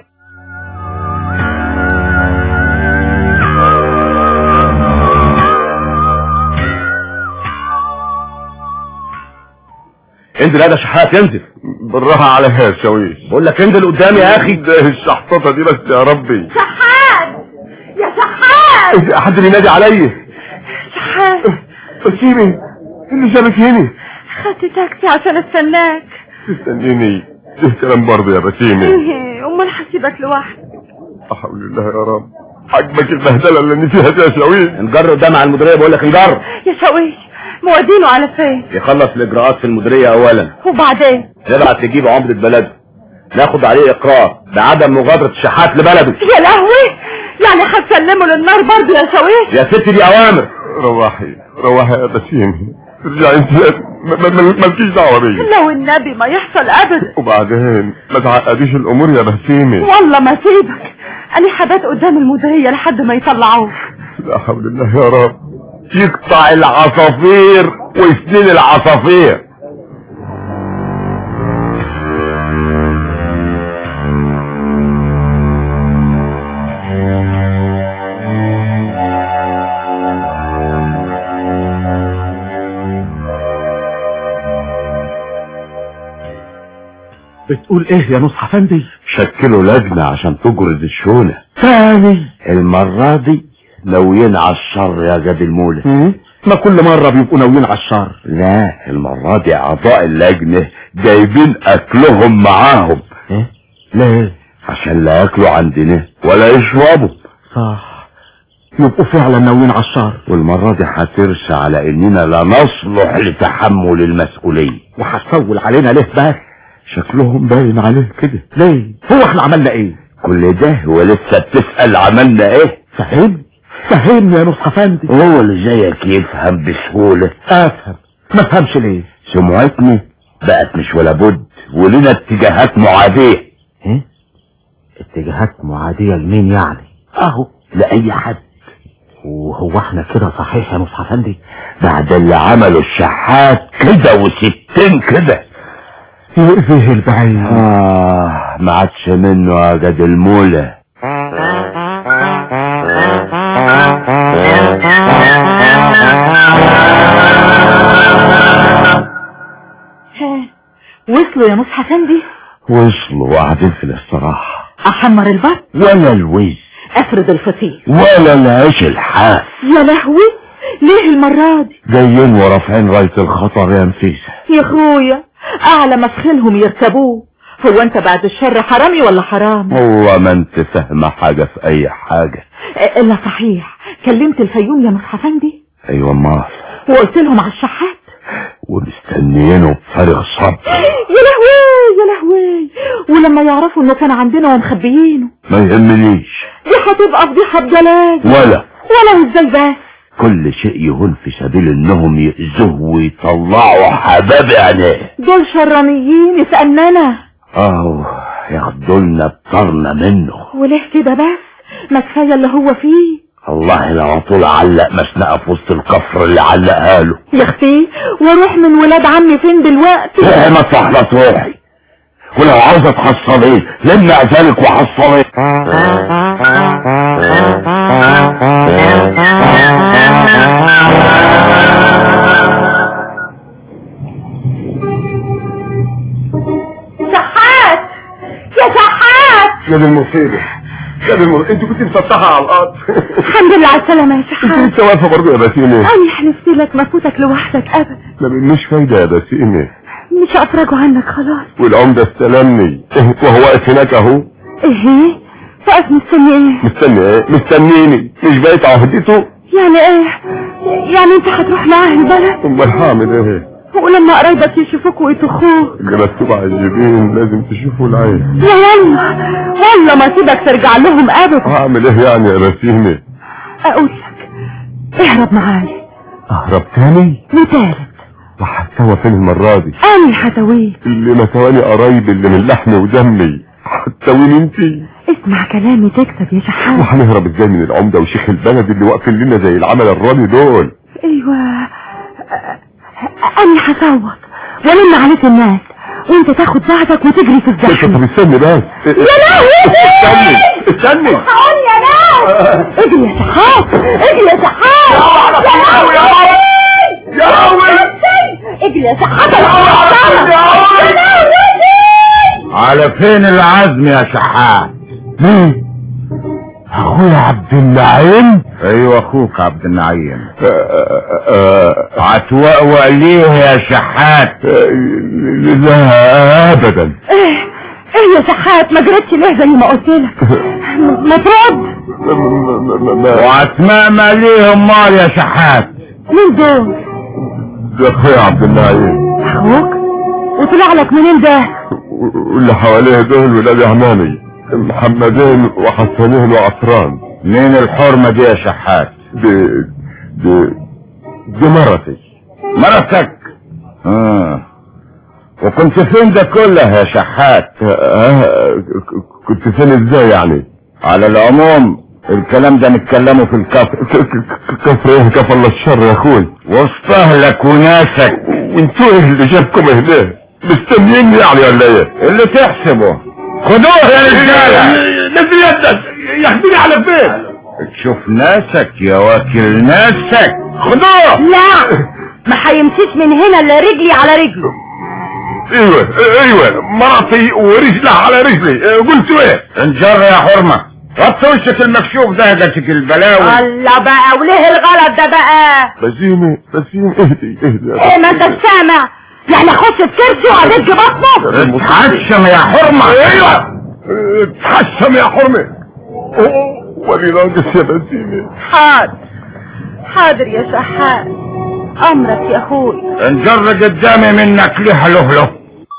انزل هذا شحات ينزل بالراحه عليها يا شويش بقول لك انزل قدامي يا اخي ده الشحططه دي بس يا ربي شحات يا شحات حد بينادي عليا شحات بسيمي اللي جابك هنا خدت تاكسي عشان استناك تستنيني ده كلام برضه يا بسيمي ايه امال هسيبك لوحدك لا حول الله يا رب عجبك البهدله اللي انا فيها دي يا شويش انجر قدام على المديريه بقول لك انجر يا شويش مودينه على فين يخلص الاجراءات في المديريه اولا وبعدين نبعت تجيب عمدة بلده ناخد عليه اقرار بعدم مغادرة الشحات لبلده يا لهوي يعني هتسلمه للنار برضه يا شويش يا ستي دي اوامر روحي روحي يا بسيمي ارجعي انت ما- ما- ما- مالكيش دعوه بيا لو النبي ما يحصل ابدا وبعدين ما تعقديش الامور يا بسيمي والله ما سيبك انا حبات قدام المديريه لحد ما يطلعوه لا حول الله يا رب يقطع العصافير ويسنين العصافير بتقول ايه يا نصح فندي شكلوا لجنة عشان تجرد الشونة ثاني المرة دي ناويين على الشر يا جاب المولى ما كل مرة بيبقوا ناويين على الشر لا المرة دي اعضاء اللجنة جايبين اكلهم معاهم ليه عشان لا ياكلوا عندنا ولا يشربوا صح يبقوا فعلا ناويين على الشر والمرة دي هترسى على اننا لا نصلح لتحمل المسؤولية وهتفول علينا ليه بس شكلهم باين عليه كده ليه هو احنا عملنا ايه كل ده ولسه بتسأل عملنا ايه فهمني فهمني يا نصح فندي هو اللي زيك يفهم بسهولة افهم ما افهمش ليه سمعتنا بقت مش ولا بد ولنا اتجاهات معادية اتجاهات معادية لمين يعني اهو لأي حد وهو احنا كده صحيح يا نصح فندي بعد اللي عمله الشحات كده وستين كده يؤذيه البعيد آه ما عادش منه يا جد المولى ها وصلوا يا نصح فندي وصلوا وقاعدين في الاستراحة احمر البط ولا الوز افرد الفطير ولا العيش الحاف يا لهوي ليه المرة دي جايين ورافعين راية الخطر يا نفيسة يا اخويا اعلى مفخلهم يركبوه هو انت بعد الشر حرامي ولا حرام هو ما انت فاهمة حاجة في اي حاجة إيه، الا صحيح كلمت الفيوم يا مصحف افندي ايوه ما وقلت لهم على الشحات ومستنيينه بفارغ صبر يا لهوي يا لهوي ولما يعرفوا انه كان عندنا ومخبيينه ما يهمنيش دي هتبقى فضيحة بجلاج ولا ولا ازاي بس كل شيء يهون في سبيل انهم يأذوه ويطلعوا حباب عينيه دول شرانيين يسألنا اهو ياخدوا لنا بطرنا منه وليه كده بس ما كفايه اللي هو فيه والله لو طول علق مسنقه في وسط الكفر اللي علقها له يا اختي واروح من ولاد عمي فين دلوقتي روحي ما تحلط روحي ولو عاوزه تحصليه لم ذلك وحصليه شحات يا شحات يا دي المصيبة يا دي المصيبة انت كنت مسطحة على الارض الحمد لله على السلامة يا انت شحات لسه واقفة برضه يا بسيمة أنا حلفت لك ما فوتك لوحدك أبدا ما مش فايدة يا بسيمة مش أفرجوا عنك خلاص والعمدة استلمني وهو واقف هناك اهو إيه واقف مستني إيه مستني ايه مستنيني مش بقيت عهدته يعني إيه يعني أنت هتروح معاه البلد امال هعمل ايه ولما قرايبك يشوفوك ويطخوك اللي مكتوب على الجبين لازم تشوفوا العين لا والله والله ما سيبك ترجع لهم أبدا هعمل ايه يعني يا بسيمة أقول لك اهرب معايا اهرب تاني وتالت وهتسوى فين المرة دي أنا هتويك اللي متواني قرايبي اللي من لحمي ودمي هتسويني انتي اسمع كلامي تكسب يا شحات وهنهرب ازاي من العمدة وشيخ البلد اللي واقفين لنا زي العمل الرامي دول ايوه انا هصوت والم عليك الناس وانت تاخد بعضك وتجري في طب الزحمه استني بس يا لهوي استني استني هقول يا ناس اجري يا شحات اجري يا شحات يا لهوي يا لهوي اجري يا شحات يا لهوي على فين العزم يا شحات مين اخويا عبد النعيم ايوه اخوك عبد النعيم آه، آه، آه، هتوقوق ليه يا شحات لا ابدا ايه ايه يا شحات ما جريتش ليه زي ما قلت لك ما ترد ما- ما- ما- ما- واسماء ليه امال يا شحات مين دول ده اخويا عبد النعيم اخوك وطلع لك منين ده واللي حواليه دول ولاد عمامي محمدين وحسنين وعطران مين الحرمة دي يا شحات دي دي دي مرتي مرتك اه وكنت فين ده كله يا شحات آه، ك- كنت فين ازاي يعني على العموم الكلام ده نتكلمه في الكفر ك- ك- كفر ايه كفر الله الشر يا اخوي وسط اهلك وناسك وانتوا ايه اللي جابكم هنا مستنيني يعني ولا ايه اللي تحسبه خدوه يا رجاله نزل يدك ياخدني على فين تشوف ناسك يا واكل ناسك خدوه لا ما هيمشيش من هنا الا رجلي على رجله ايوه ايوه مرتي ورجلها على رجلي اه، قلتوا ايه انجر يا حرمة غط وشك المكشوف ده جاتك البلاوي الله بقى وليه الغلط ده بقى بسيمة بسيمة اهدي اهدي ايه ما انت سامع يعني اخش في كرسي وهدج بطنه اتحشم يا حرمة ايوه اه، اتحشم يا حرمة اوه، ولي ناقص يا بسيمة حاضر حاضر يا شحات امرك يا اخوي انجر قدامي منك ليه له له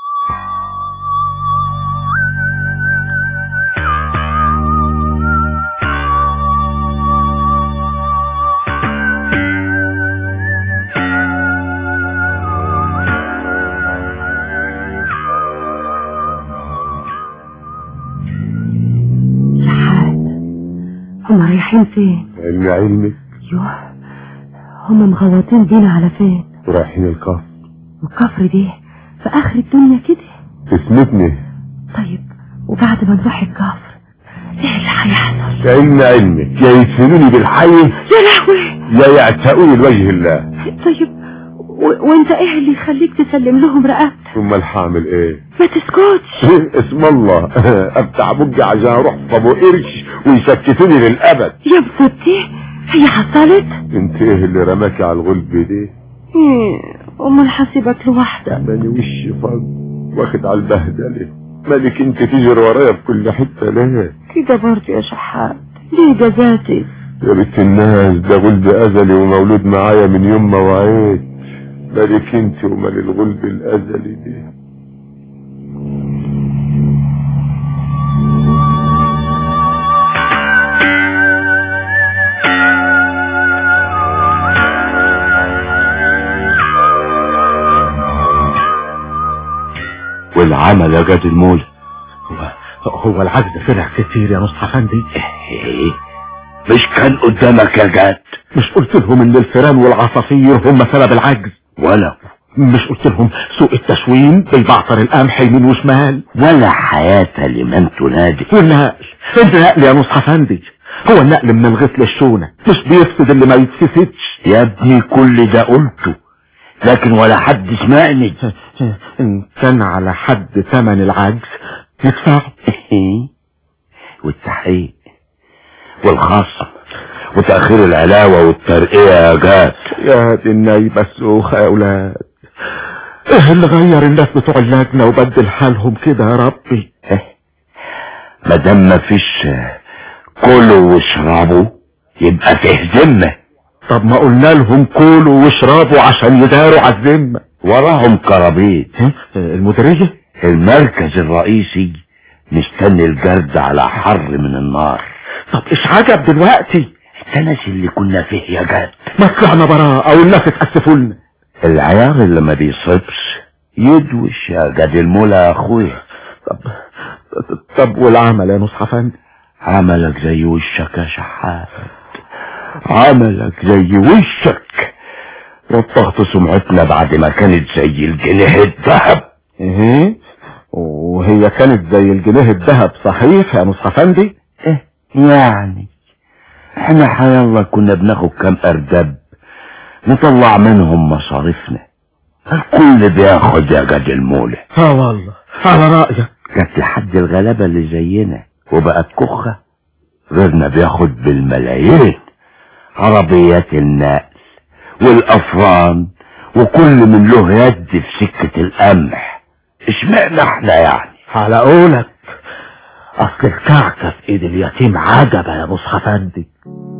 شحات هما رايحين فين علمي علمك يوه هما مغوطين بينا على فين رايحين الكفر والكفر دي في اخر الدنيا كده اسمتني طيب وبعد ما نروح الكفر ايه اللي هيحصل علم علمك يا يدفنوني بالحي يا لهوي يا يعتقوني لوجه الله طيب و... وانت ايه اللي يخليك تسلم لهم رقبتك ثم الحامل ايه ما تسكتش اسم الله افتح بقي عشان اروح في ابو قرش ويسكتوني للابد يا مصدي هي حصلت انت ايه اللي رماكي على الغلب دي مم. امال حسيبك لوحدك ماني وشي فاض واخد على البهدلة مالك انت تجري ورايا في كل حتة ليه كده برضه يا شحات ليه جزاتي يا بنت الناس ده غلب ازلي ومولود معايا من يوم ما وعيت مالك انت ومال الغلب الازلي دي والعمل يا جاد المولى هو هو العجز فرع كتير يا نصح افندي ايه مش كان قدامك يا جاد مش قلت لهم ان الفيران والعصافير هم سبب العجز ولا مش قلت لهم سوء التسويم بيبعثر القمح يمين وشمال ولا حياة لمن تنادي والنقل النقل يا نصح افندي هو النقل من الغيث للشونة مش بيفسد اللي ما يتفسدش يا ابني كل ده قلته لكن ولا حد سمعني ان كان على حد ثمن العجز يدفعه والتحقيق والخاصة وتأخير العلاوة والترقية يا جاد يا دي النايبة السوخة يا اولاد ايه اللي غير الناس بتوع اللجنة وبدل حالهم كده يا ربي ما دام مفيش كلوا واشربوا يبقى فيه ذمة طب ما قلنا لهم كلوا واشربوا عشان يداروا على الذمة وراهم كرابيت المديرية المركز الرئيسي مستني الجرد على حر من النار طب ايش عجب دلوقتي التنس اللي كنا فيه يا جاد ما طلعنا براء او الناس اتأسفوا لنا العيار اللي ما بيصيبش يدوش يا جاد المولى يا اخويا طب طب والعمل يا نصح افندي عملك زي وشك يا شحات عملك زي وشك وطهت سمعتنا بعد ما كانت زي الجنيه الذهب ايه وهي كانت زي الجنيه الذهب صحيح يا نصح افندي ايه يعني احنا حيالله كنا بناخد كام اردب نطلع منهم مصاريفنا الكل بياخد يا جاد المولى اه والله على رأيك كانت لحد الغلابة اللي زينا وبقت كخة غيرنا بياخد بالملايين عربيات النقل والافران وكل من له يد في سكة القمح اشمعنا احنا يعني على قولك اصل الكعكة في ايد اليتيم عجبة يا نصح افندي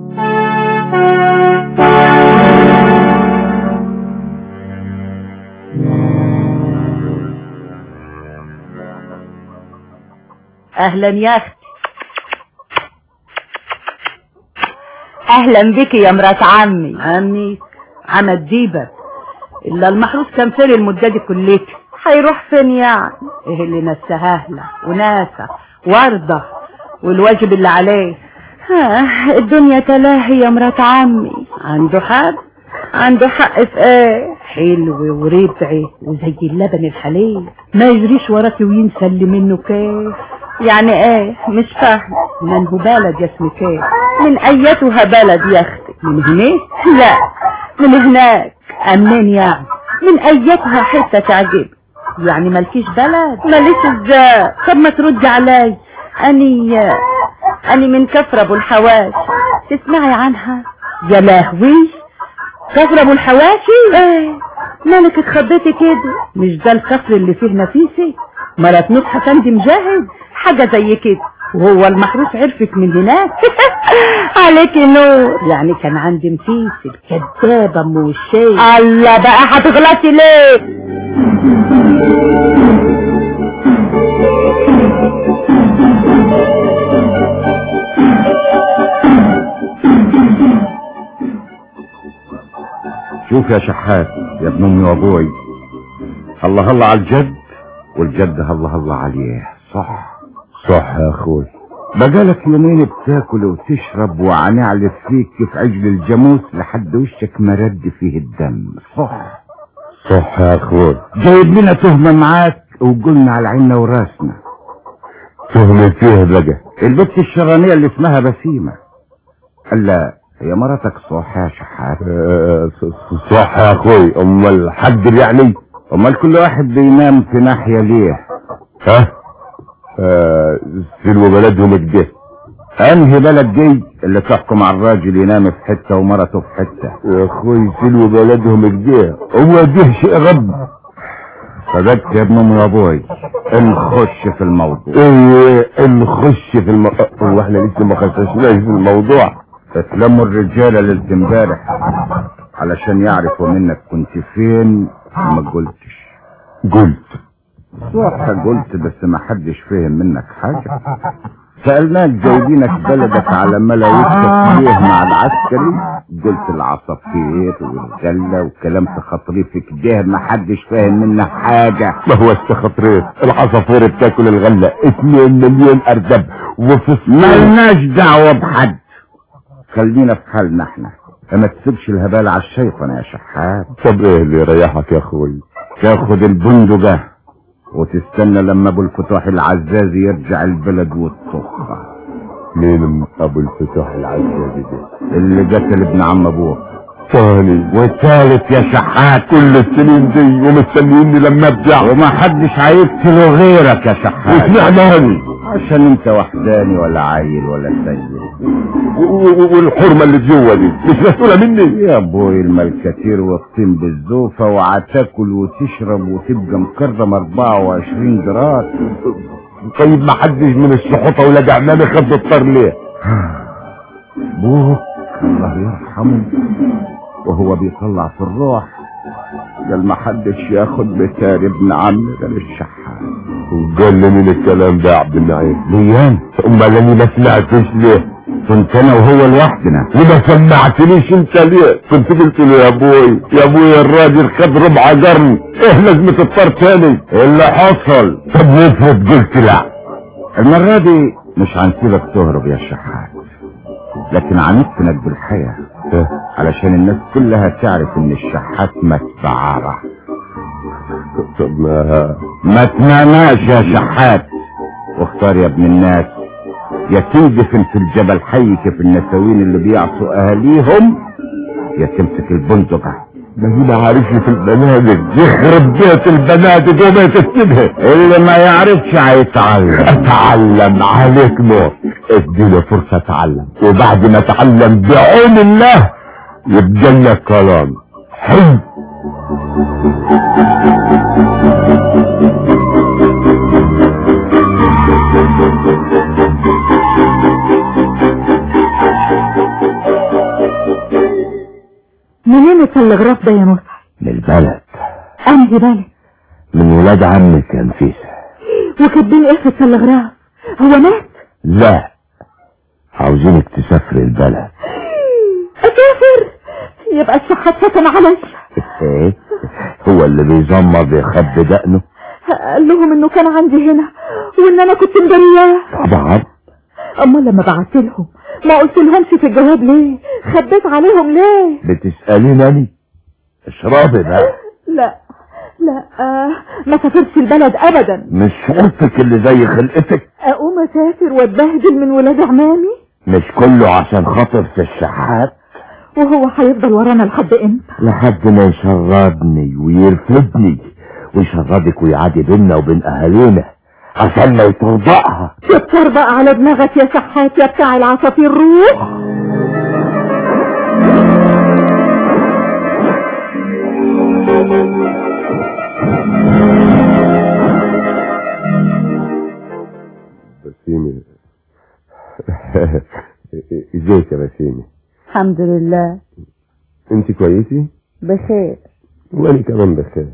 اهلا يا اختي اهلا بك يا مرات عمي عمي عمد ديبك الا المحروس كان فين المدة دي كلتي هيروح فين يعني ايه اللي نساها له وناسة وردة والواجب اللي عليه ها الدنيا تلاهي يا مرات عمي عنده حق عنده حق في ايه حلو وربعي وزي اللبن الحليب ما يجريش وراكي وينسى اللي منه كيف يعني ايه مش فاهم من هو بلد يا اسمك ايه من ايتها بلد يا اختي من هناك لا من هناك منين يعني من ايتها حتة تعجب يعني مالكيش بلد ماليش ازاي طب ما تردي علي اني اني من كفر ابو الحواشي تسمعي عنها يا لهوي كفر ابو الحواشي ايه مالك اتخضيتي كده مش ده الكفر اللي فيه نفيسي مرات نصح افندي مجاهد حاجة زي كده وهو المحروس عرفك من هناك عليكي نور يعني كان عندي مفيسي الكدابة ام والشيء الله بقى هتغلطي ليه شوف يا شحات يا ابن امي وابوي الله الله على الجد والجد الله الله عليه صح صح يا اخوي بقالك يومين بتاكل وتشرب وعنعلف فيك في عجل الجاموس لحد وشك مرد فيه الدم صح صح يا اخوي جايب لنا تهمة معاك وقلنا على عيننا وراسنا تهمة فيه بقى البت الشرانية اللي اسمها بسيمة الا هي مرتك صح يا شحات آه، ص- صح يا اخوي امال حد يعني امال كل واحد بينام في ناحية ليه ها آه، سلوى بلدهم كده انهي بلد دي اللي تحكم على الراجل ينام في حته ومرته في حته يا اخوي سلوا بلدهم كده هو ده شيء غب صدقت يا ابن امي وابوي نخش في الموضوع ايه نخش في الم... هو احنا لسه ما خششناش في الموضوع اتلموا الرجاله ليله امبارح علشان يعرفوا منك كنت فين ما قلتش قلت صح قلت بس ما حدش فهم منك حاجة سألناك جايبينك بلدك على ما لا يكتب فيه مع العسكري قلت العصافير والغلة وكلام تخطري في كده ما حدش فاهم منك حاجة ما هو السخطريت العصافير بتاكل الغلة اتنين مليون اردب وفي ملناش دعوة بحد خلينا في حالنا احنا ما تسيبش الهبال على الشيطان يا شحات طب ايه اللي يريحك يا اخوي تاخد البندقة وتستنى لما ابو الفتوح العزازي يرجع البلد وتطخها مين ابو الفتوح العزازي ده اللي قتل ابن عم ابوه ثاني والثالث يا شحات كل السنين دي ومستنيني لما ارجع وما حدش هيقتله غيرك يا شحات واشمعناني عشان انت وحداني ولا عيل ولا سيد و- و- والحرمة اللي جوا دي مش مسؤولة مني يا ابوي المال كتير والطين بالزوفة وهتاكل وتشرب وتبقى مكرم 24 جراد طيب ما حدش من الشحوطة ولا دعمامي خد الطر ليه ابوك الله يرحمه وهو بيطلع في الروح قال ما حدش ياخد بتار ابن عمي غير الشحات وقال لي من الكلام ده يا عبد النعيم ليان امال انا ما سمعتش ليه كنت انا وهو لوحدنا وما سمعتنيش انت ليه كنت قلت له يا ابوي يا ابوي الراجل خد ربع قرن ايه لازمة الطر تاني اللي حصل طب وافرض قلت لا المرة دي مش هنسيبك تهرب يا شحات لكن هنفتنك بالحياة إيه؟ علشان الناس كلها تعرف ان الشحات متبعارة طب ما ما تناماش يا شحات واختار يا ابن الناس يا تندفن في الجبل حيك في النساوين اللي بيعصوا اهاليهم يا تمسك البندقة ما هنا عارفني في البنادق يخرب بيت البنادق وما تكتبها اللي ما يعرفش هيتعلم اتعلم عليك نور اديله فرصة اتعلم وبعد ما اتعلم بعون الله يبقى لنا كلام حلو منين التلغراف ده يا نصح من البلد انهي بالك من ولاد عمك يا نفيسة وكاتبين ايه في التلغراف هو مات لا عاوزينك تسافري البلد اسافر يبقى الشحات سكن عليا ايه هو اللي بيزمر بيخبي دقنه قال لهم انه كان عندي هنا وان انا كنت مدرياه طبعا امال لما بعت لهم ما قلت لهمش في الجواب ليه خبيت عليهم ليه بتسأليني أنا اشربي بقى لا لا آه ما سافرش البلد ابدا مش شرطك اللي زي خلقتك اقوم اسافر واتبهدل من ولاد عمامي مش كله عشان خاطر في الشحات وهو هيفضل ورانا لحد امتى لحد ما يشردني ويرفدني ويشردك ويعادي بينا وبين اهالينا عشان ما يتوضأها تكتر بقى على دماغك يا شحات يا بتاع العصافير روح بسيمي ازيك يا بسيمي الحمد لله انت كويسي بخير وانا كمان بخير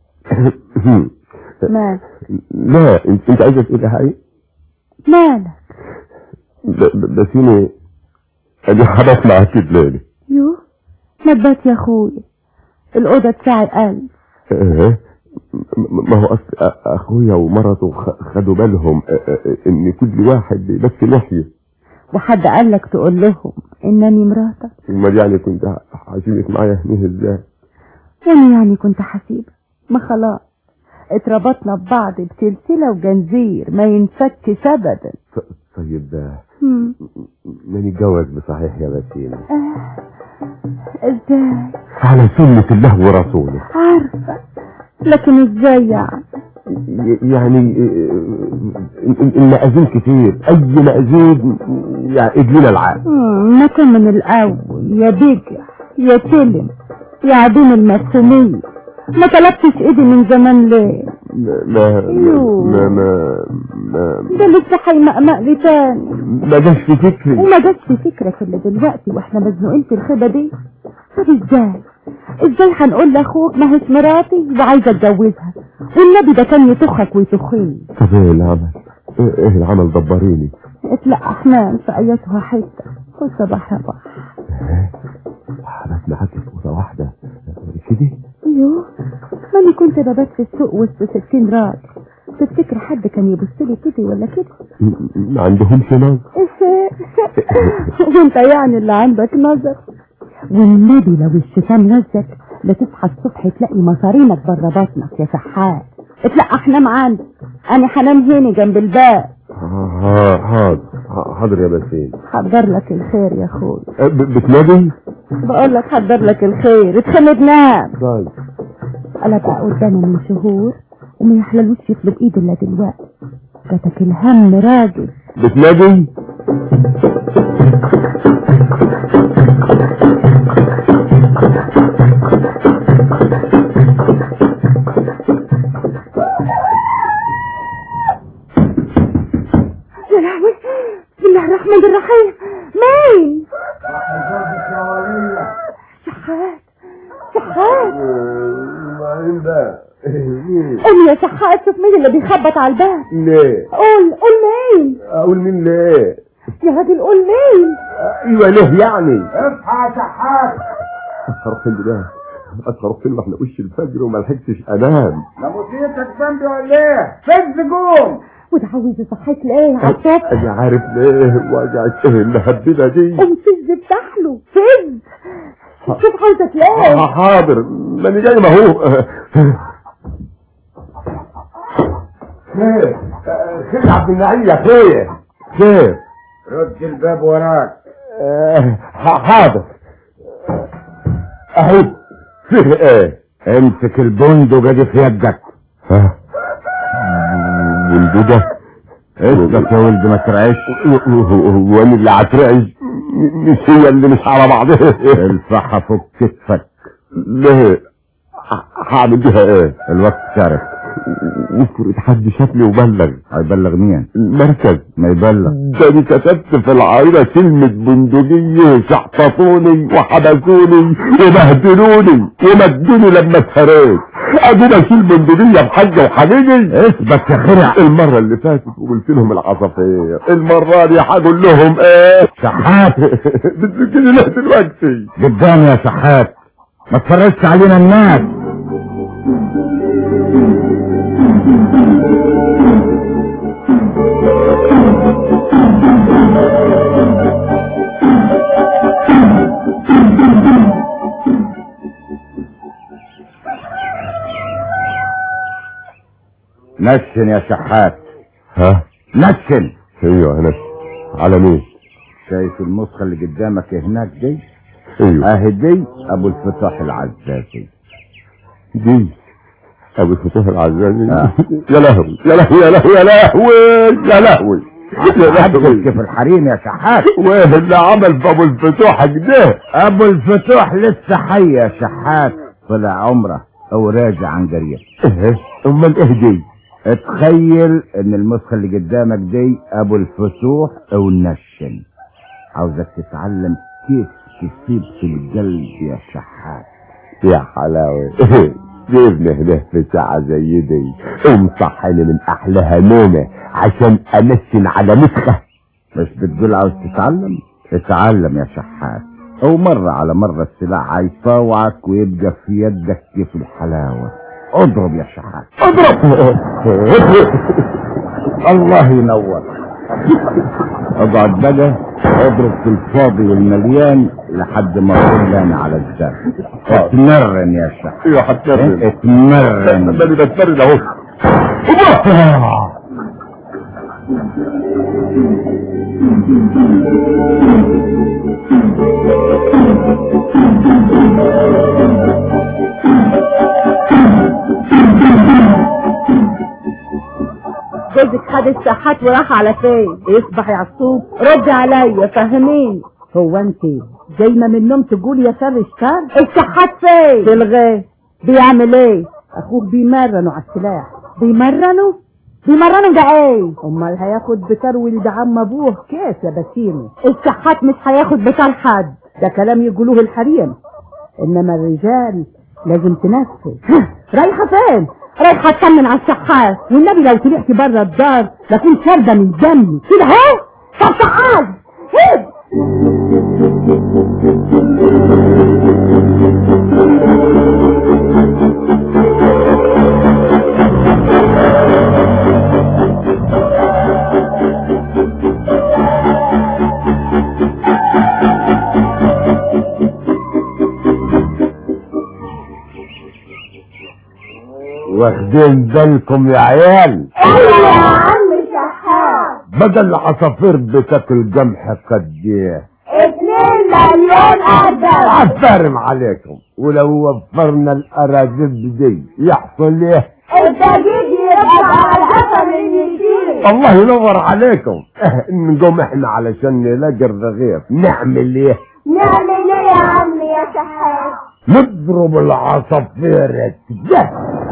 مالك لا انت انت عايزه تقولي حاجه مالك ب- ب- بسيمي ادي حدث معاك الليله يو نبات يا اخويا الأوضة بتاعي قلب إيه؟ م- ما هو أصل أ- اخويا ومرته خ- خدوا بالهم أ- أ- ان كل واحد بس ناحيه وحد قال لك تقول لهم انني مراتك امال يعني كنت ه- هسيبك معايا هنيه ازاي وانا يعني كنت حسيبة ما خلاص اتربطنا ببعض بسلسلة وجنزير ما ينفكش ابدا ط- طيب آه، هم، ما نتجوز بصحيح يا بسيمة آه، ازاي على سنة الله ورسوله عارفة لكن ازاي يعني ي- يعني آه، ال- المأذون كتير أي مأذون يعني ادينا العقل مم، ما كان من الأول يا بيجع يا تلم يا عديم المفهومية ما طلبتش ايدي من زمان ليه ما يوه. ما ما ما ده لسه هيمقمق لي تاني ما جاش في فكري وما جاتش في فكرك اللي دلوقتي واحنا مزنوقين في الخيبة دي طب ازاي ازاي هنقول لاخوك ما هيش مراتي وعايزه اتجوزها والنبي ده كان يطخك ويطخني طب ايه العمل ايه إيه العمل دبريني اتلقى حنان في ايتها حته والصباح رباح حبات معاك في اوضه واحده كده ايوه ماني كنت ببات في السوق وسط ستين راجل تفتكر حد كان يبص لي كده ولا كده م- ما عندهمش نظر وانت يعني اللي عندك نظر والنبي لو الشيطان نزك لتصحى الصبح تلاقي مصارينك بره بطنك يا سحاب اتلقى احنا معانا انا هنام هنا جنب الباب ها حاضر حاضر يا بسيم حضر لك الخير يا اخوي ب- بتنادي بقول لك حضر لك الخير اتخمد نام طيب انا بقى قدامي من شهور وما يحللوش يطلب ايده الا دلوقتي جاتك الهم راجل بتنادي يا لهوي بسم الله الرحمن الرحيم مين شحات شحات قوم يا شحات شوف مين اللي بيخبط على الباب ليه قول قول مين اقول مين ليه يا راجل قول مين ايوه ليه يعني اصحى يا شحات اصرف فين ده اصرف فين واحنا وش الفجر وما لحقتش انام ناموسيتك جنبي ولا ايه فز قوم وده عاوز يصحيك ليه على الصبح انا عارف ليه وجعت ايه اللي هبنا دي قوم فز افتح له فز شوف عاوزك ليه حاضر ماني جاي ما هو خير خير يا عبد النعيم يا خير خير رد الباب وراك آه، حاضر اهو فيه ايه امسك البندق دي في يدك ها ولده ده اسكت يا ولد ما ترعش وانا اللي هترعش مش هي اللي مش على بعضها الفحة فوق كتفك ليه ه- هعمل بيها ايه الوقت شارف وافرض حد شافني وبلغ هيبلغ مين المركز ما يبلغ ده انا كتبت في العائلة كلمة بندقية شحططوني وحبسوني وبهدلوني ومدوني لما اتهريت ادينا اشيل بندقية بحاجة وحبيبي اثبت يا خرع المرة اللي فاتت وقلت لهم العصافير المرة دي هقول لهم ايه شحات بتذكرني ليه دلوقتي قدام يا شحات ما تفرجش علينا الناس نشن يا شحات ها نشن ايوه انا على مين شايف النسخة اللي قدامك هناك دي ايوه اهي دي ابو الفتاح العزازي دي ابو الفتوح العزازي آه. يا لهوي يا لهوي يا لهوي يا لهوي يا لهوي يا عبدك لهوي في الحريم يا شحات وايه اللي عمل في ابو الفتوح كده ابو الفتوح لسه حي يا شحات طلع عمره او راجع عن قريب ايه امال ايه دي اتخيل ان النسخة اللي قدامك دي ابو الفتوح او النشن عاوزك تتعلم كيف تسيب في القلب يا شحات يا حلاوة جيبنا هنا في ساعة زي دي ومصحيني من احلاها نومة عشان انشن على نسخة مش بتقول عاوز تتعلم اتعلم يا شحات او مرة على مرة السلاح هيطاوعك ويبقى في يدك كيف الحلاوة اضرب يا شحات اضرب الله ينور اقعد بقى اضرب في الفاضي والمليان لحد ما اقول انا على الزر اتمرن يا شحات ايوه هتمرن اتمرن ماني بتمرن اهو جوزك خد بعد الصحات وراح على فين اصبح يا عصوب رد عليا فهميني هو انت جايمه من النوم تقول يا سر الشر الصحات فين في الغاز بيعمل ايه اخوك بيمرنوا على السلاح بيمرنوا بيمرنوا ده ايه امال هياخد بتار ولد عم ابوه كيف يا بسيمه الصحات مش هياخد بتار حد ده كلام يقولوه الحريم انما الرجال لازم تنفذ رايحه فين رايحه اطمن على الصحات والنبي لو طلعتي بره الدار لكون شارده من دمي كده اهو طب تعال هيد واخدين بالكم يا عيال ايوه يا عم شحات بدل العصافير بتاكل قمح قد ايه اتنين مليون ادب عفارم عليكم ولو وفرنا الاراجل دي يحصل ايه الدجاج يرجع على اثر النشيد الله ينور عليكم نقوم احنا علشان نلاقي الرغيف نعمل ايه نعمل ايه يا عم يا شحات نضرب العصافير كده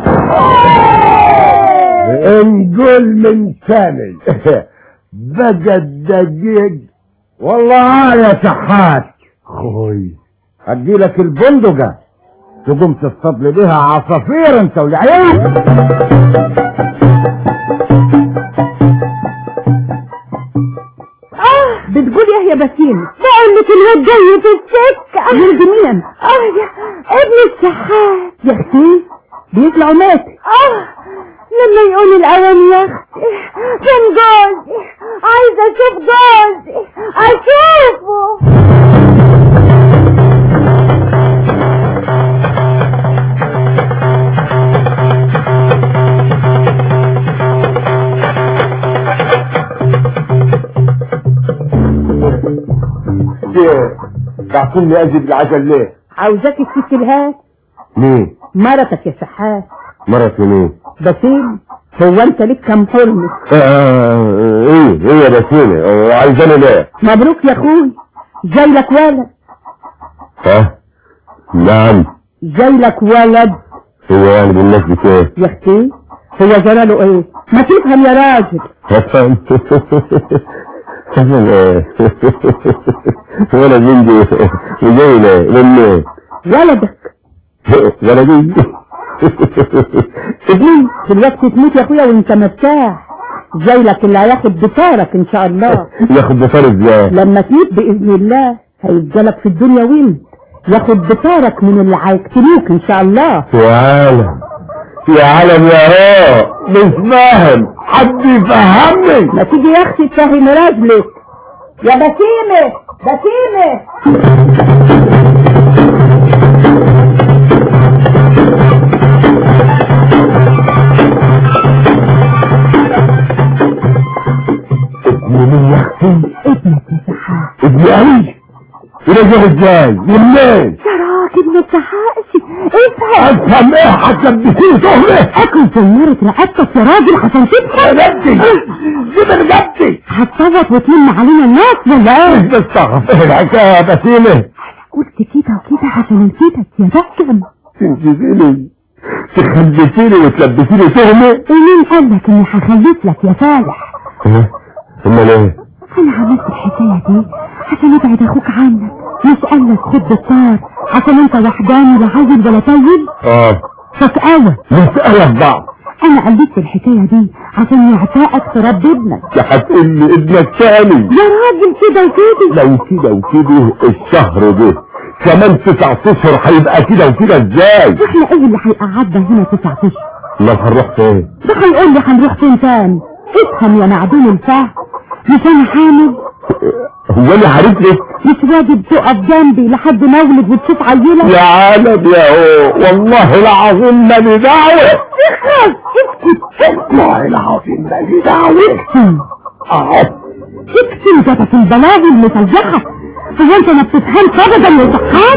نقول من ثاني بقى الدقيق والله يا شحات خوي اديلك البندقة تقوم تصطاد لي بيها عصافير انت والعيال اه بتقول ايه يا بسيمه بقول لك الواد جاي في السكه ولد مين اه يا ابن الشحات يا اختي بيطلعوا مات اه لما يقول الاوان يا اختي فين جوزي عايزه اشوف جوزي اشوفه بعتني اجيب العجل ليه عاوزاك تفتكرها مين مرتك يا شحات مرت مين بسيم هو انت ليك كم حرمه ايه ايه يا بسيمة عايزاني ليه مبروك يا اخوي جاي لك ولد ها نعم جاي لك ولد هو يعني بالنسبة ايه يا اختي هو جرى له ايه ما تفهم يا راجل هفهم هفهم ايه ولا من دي وجاي ليه من ايه ولدك ولدي ابني دلوقتي تموت يا اخويا وانت مرتاح جاي لك اللي هياخد بطارك ان شاء الله ياخد بفار ازاي لما تموت باذن الله هيجالك في الدنيا وين ياخد بطارك من اللي هيقتلوك ان شاء الله يا عالم يا عالم يا هو مش فاهم حد يفهمني ما تيجي يا اختي تفهم راجلك يا بسيمة بسيمة ابن مين يا اختي ابنك يا سحاق ابن ايه ورجع ازاي منين يا راجل ما تزعقش افهم افهم ايه هتلبسيه تهمه اكل زمارة رقبتك يا راجل عشان تفهم رقبتي جيب رقبتي هتصوت وتلم علينا الناس ولا ايه بستغرب ايه الحكايه يا بسيمه قلت كده وكده عشان نسيتك يا دكم تنجزيني تخلفيني وتلبسيني تهمه ومين قال لك اني هخلف لك يا فالح ها؟ امال ايه انا عملت الحكاية دي عشان ابعد اخوك عنك مش قال لك خد الطار عشان انت وحداني لا عايز ولا طيب اه فكاوة مسألة في بعض انا قلبت الحكاية دي عشان يعتقك تربي ابنك يا هتقول لي ابنك تاني يا راجل كده وكده لو كده وكده الشهر ده كمان تسع اشهر هيبقى كده وكده ازاي واحنا ايه اللي هيقعدنا هنا تسع اشهر ما هنروح فين ده هيقول لي هنروح فين تاني افهم يا معدوم الفهم مش انا حامل هو انا عارف لك مش واجب تقف جنبي لحد ما اولد وتشوف عيلة يا عالم يا هو والله العظيم مالي دعوة اخرس اسكت والله العظيم مالي دعوة هم. اهو تكتم جبت البلاغي المسلحة هو انت ما بتفهمش ابدا يا صحاب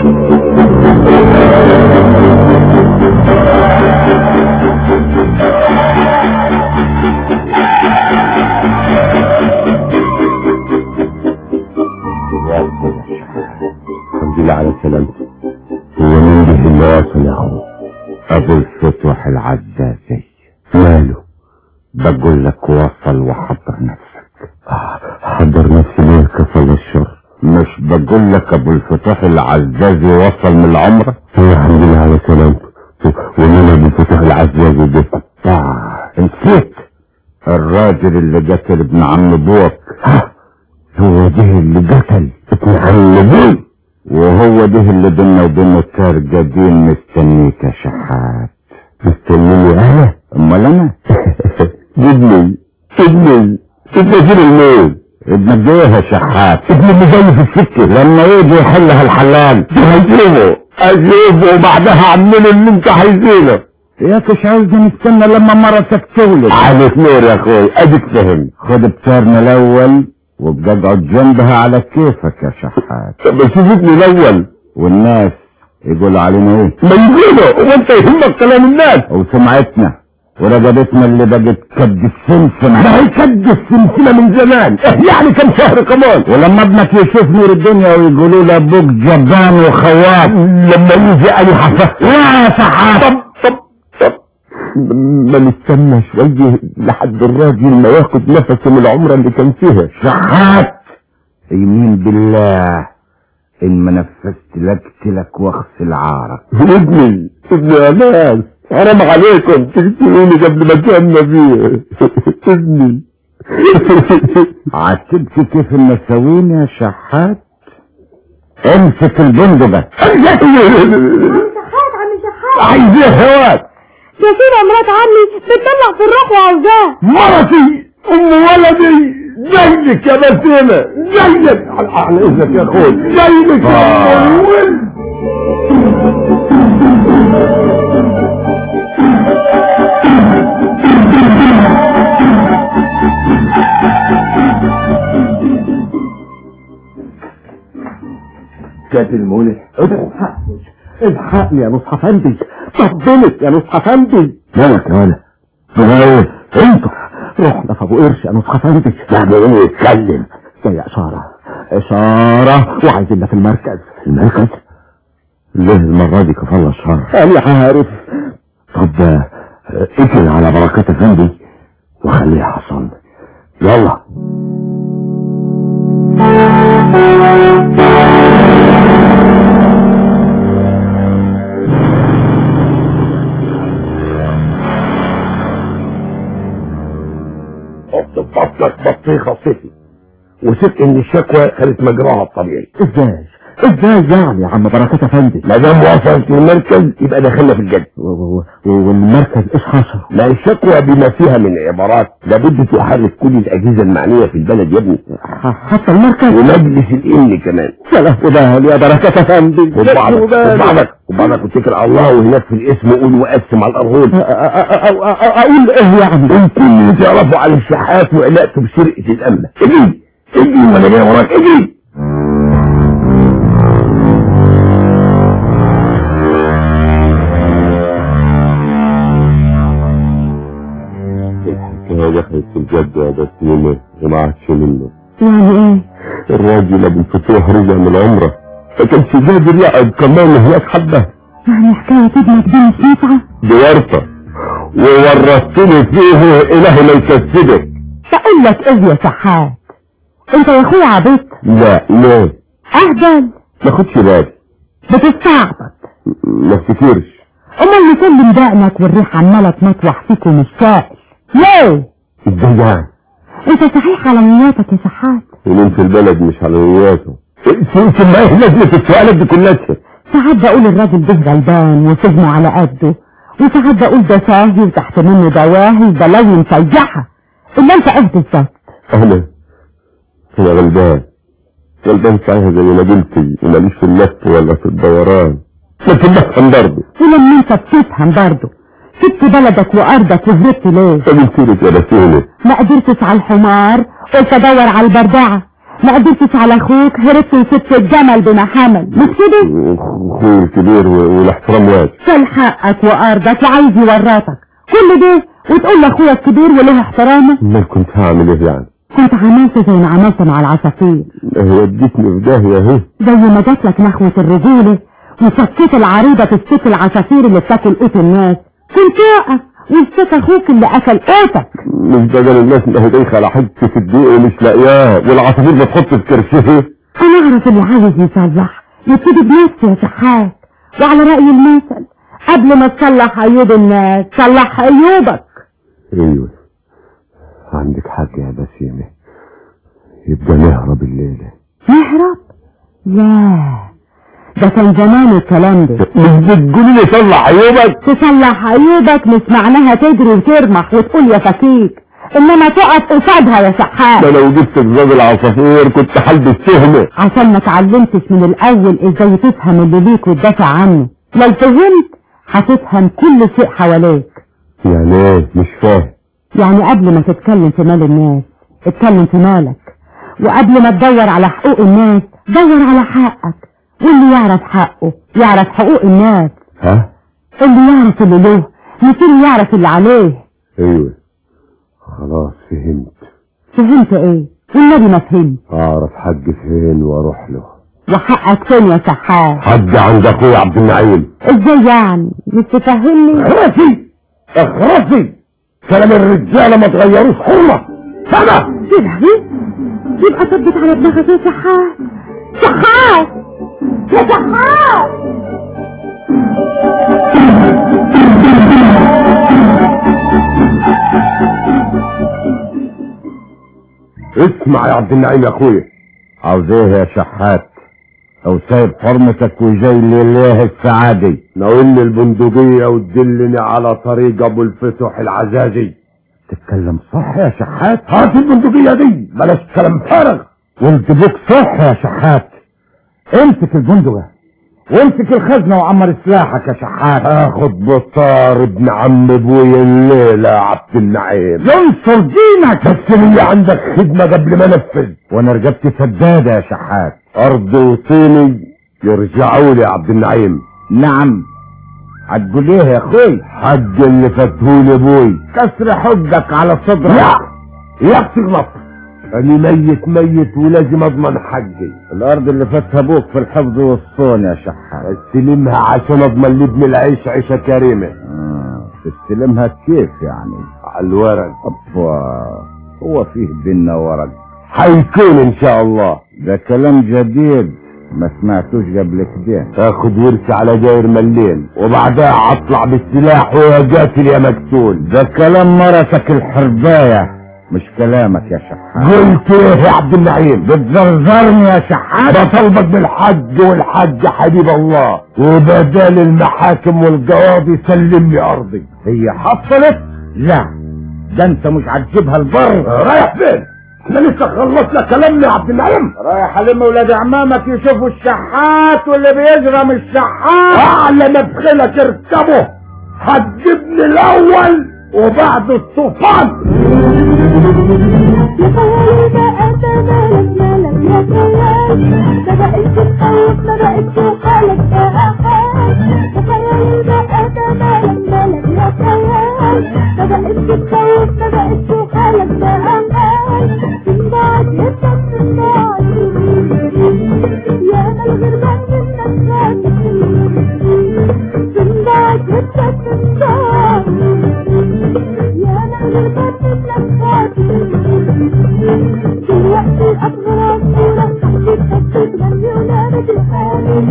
لله على سلامته هو مين به اللي وصل يا اخو ابو الفتوح العزازي ماله بقول لك وصل وحضر نفسك حضر نفسي ليه كفل الشر مش بقول لك ابو الفتوح العزازي وصل من العمره الحمد لله على سلامته ومين ابو الفتوح العزازي ده آه نسيت الراجل اللي قتل ابن عم ابوك هو ده اللي قتل ابن عم ابوي وهو ده اللي بينا وبينه كار قديم مستنيك يا شحات مستنيني انا امال انا جبني جبني جبني فين الميل ابن ايه يا شحات ابن اللي جاي في السكه لما يجي يحلها الحلال هجيبه اجيبه وبعدها اعمله اللي انت عايزينه يا مش عاوز نستنى لما مرتك تولد عليك نور يا اخوي اديك فهم خد بتارنا الاول وابقى اقعد جنبها على كيفك يا شحات طب شوفني الاول والناس يقولوا علينا ايه ما يقولوا وانت يهمك كلام الناس وسمعتنا ورقبتنا اللي بقت كد السمسمة ما هي كد السمسمة من زمان يعني كم شهر كمان ولما ابنك يشوف نور الدنيا ويقولوا له ابوك جبان وخواف لما يجي انا حفظ لا صحاب طب طب طب ما نستنى شوية لحد الراجل ما ياخد نفسه من العمرة اللي كان فيها شحات يمين بالله ان ما نفذت لك واغسل عارك ابني ابن ناس حرام عليكم تقتلوني قبل ما تأمن فيه ابني عاتبك كيف المساوين يا شحات امسك البندقة شحات عم شحات عايز ايه هواك يا سيدة مرات عمي بتطلع في الروح وعاوزاه مرتي ام ولدي جايلك يا بسيمة جايلك على اذنك يا اخوي جايلك يا ام الولد كاتب المولد الحقني الحقني يا نصح افندي طبلت يا نصح افندي مالك يا ولد ايه انت رحنا في ابو قرش يا نصح افندي يعني ايه اتكلم جاي اشاره اشاره وعايزيننا في المركز المركز ليه المرة دي كفالة الشهر انا عارف طب آه، اكل على بركات افندي وخليه حصل يلا حط في بطنك بطيخة صفي وثق ان الشكوى خدت مجراها الطبيعي ازاي ازاي يعني يا عم بركات افندي ما دام وصلت للمركز يبقى دخلنا في الجد و- و- و- والمركز ايش حصل ما الشكوى بما فيها من عبارات لابد تحرك كل الاجهزه المعنيه في البلد يا ابني ح- حتى المركز ومجلس الامن كمان سلام وبال يا بركات افندي خد بعضك خد بعضك خد بعضك واتكل على الله وهناك في الاسم قول وقسم على الارغول أ- أ- أ- أ- اقول ايه يعني انتوا اللي تعرفوا عن الشحات وعلاقته بسرقه الامه اجري اجري وانا جاي وراك اجري الحكايه دخلت في الجد يا بسيمه وما عادش منه يعني ايه الراجل ابو الفتوح رجع من العمره ما كانش قادر يقعد كمان هناك حبه يعني حكاية ابنك دي مش نافعة دي ورطه وورطتني فيه الهي ما يكسبك بقول لك ايه يا سحات انت يا اخويا عبيط لا ليه اهبل ما خدش بالي بتستعبط ما افتكرش امال مسلم دقنك والريح عمالة تمطوح فيك ومش سائل ليه ازاي يعني انت صحيح على نياتك يا سحات ومين في البلد مش على نياته ثم ايه لازمة السؤالات دي كلها ساعات بقول الراجل ده غلبان وسجنه على قده وساعات بقول ده ساهي وتحت منه دواهي بلاوي مسيحة الا انت ايه بالظبط انا انا غلبان غلبان صحيح زي ما قلتي وماليش في اللف ولا في الدوران لكن بفهم برضه ولما انت بتفهم برضه سبت بلدك وارضك وهربت ليه قلت لك يا بسيمة ما قدرتش على الحمار قلت ادور على البردعة ما قدرتش على اخوك هربت وسبت الجمل بما حمل مش كده اخوي الكبير و- والاحترام واجب كل حقك وارضك وعايز يورطك كل ده وتقول لاخويا الكبير وله احترامه امال كنت هعمل ايه يعني كنت عملت زي ما عملت مع العصافير وديتني في داهية اهي زي ما جات لك نخوة الرجولة وشكيت العريضة تشتكي العصافير اللي بتاكل قوت الناس كنت واقف واشتكى اخوك اللي اكل قوتك مش بدل الناس اللي هي دايخة على حتة الدقيق ومش لاقياها والعصافير بتحط في كرسيه انا اعرف اللي عايز يصلح يبتدي بنفسه يا شحات وعلى رأي المثل قبل ما تصلح عيوب الناس صلح عيوبك ايوه عندك حق يا بسيمة يبقى نهرب الليلة نهرب لا ده كان زمان الكلام ده مش بتقولي لي صلح عيوبك تصلح عيوبك مش معناها تجري وترمح وتقول يا فكيك انما تقف قصادها يا ده شحات لو جبت بزاز العصافير كنت حلبس تهمة عشان ما اتعلمتش من الاول ازاي تفهم اللي ليك وتدافع عنه لو فهمت هتفهم كل شيء حواليك يعني ايه مش فاهم يعني قبل ما تتكلم في مال الناس اتكلم في مالك وقبل ما تدور على حقوق الناس دور على حقك واللي يعرف حقه يعرف حقوق الناس ها اللي يعرف اللي له مثل يعرف اللي عليه ايوه خلاص فهمت فهمت ايه والنبي ما فهمت اعرف حق فين واروح له وحقك فين يا سحاب حد عند اخويا عبد النعيم ازاي يعني مش تفهمني اخرسي اخرسي كلام الرجاله ما تغيروش حرمه سنه كده يبقى ثبت على دماغك يا سحاب سحاب يا سحاب اسمع يا عبد النعيم يا اخويا عاوز ايه يا شحات او سايب حرمتك وجاي لله السعادي ناولني البندقية وتدلني على طريق ابو الفتوح العزازي تتكلم صح يا شحات هات البندقية دي بلاش كلام فارغ ولد بوك صح يا شحات امسك البندقة وامسك الخزنة وعمر سلاحك يا شحات اخد بطار ابن عم ابويا الليلة يا عبد النعيم ينصر دينك بس اللي عندك خدمة قبل ما انفذ وانا رجبت سدادة يا شحات ارض وطيني يرجعوا لي يا عبد النعيم نعم هتقول ايه يا اخوي حق اللي فتهولي ابوي كسر حجك على صدرك لا يا تغلط انا ميت ميت ولازم اضمن حقي الارض اللي فاتها ابوك في الحفظ والصون يا شحات استلمها عشان اضمن لابن العيش عيشة كريمة آه. تستلمها كيف يعني على الورق أبا هو فيه بينا ورق حيكون ان شاء الله ده كلام جديد ما سمعتوش قبل كده اخد ورث على داير ملين وبعدها اطلع بالسلاح ويا قاتل يا مقتول ده كلام مرتك الحرباية مش كلامك يا شحات قلت ايه يا عبد النعيم بتزرزرني يا شحات بطلبك بالحج والحج حبيب الله وبدال المحاكم والقواضي سلم لي ارضي هي حصلت لا ده انت مش هتجيبها البر رايح فين احنا لسه خلصنا كلامنا يا عبد النعيم رايح الم ولاد عمامك يشوفوا الشحات واللي بيجرم الشحات اعلى مدخلك اركبه هتجيبني الاول وبعد الطوفان يا خيالي بقى انت مالك مالك يا خيال ده بقيت تتخوف ما بقتش حالك يا احاد يا خيالي بقى انت مالك مالك يا خيال ده بقيت تتخوف ما بقتش حالك يا احاد من بعد يبقى من بعد يا ما الغربان منك خايف من بعد يبقى من بعد يا ما الغربان منك خايف دلوقتي الأبغرات صورة تحكي تغني ونامت الحالي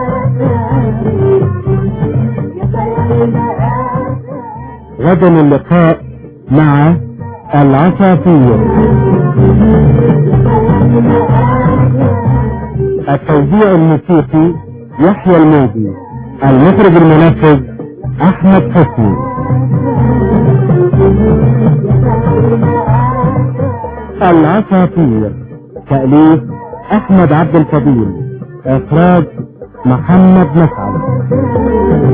يا خيالي غدا اللقاء مع العصافير التوزيع الموسيقي يحيى الموجي المخرج المنفذ احمد حسني العصافير تأليف احمد عبد الفضيل اخراج محمد مسعد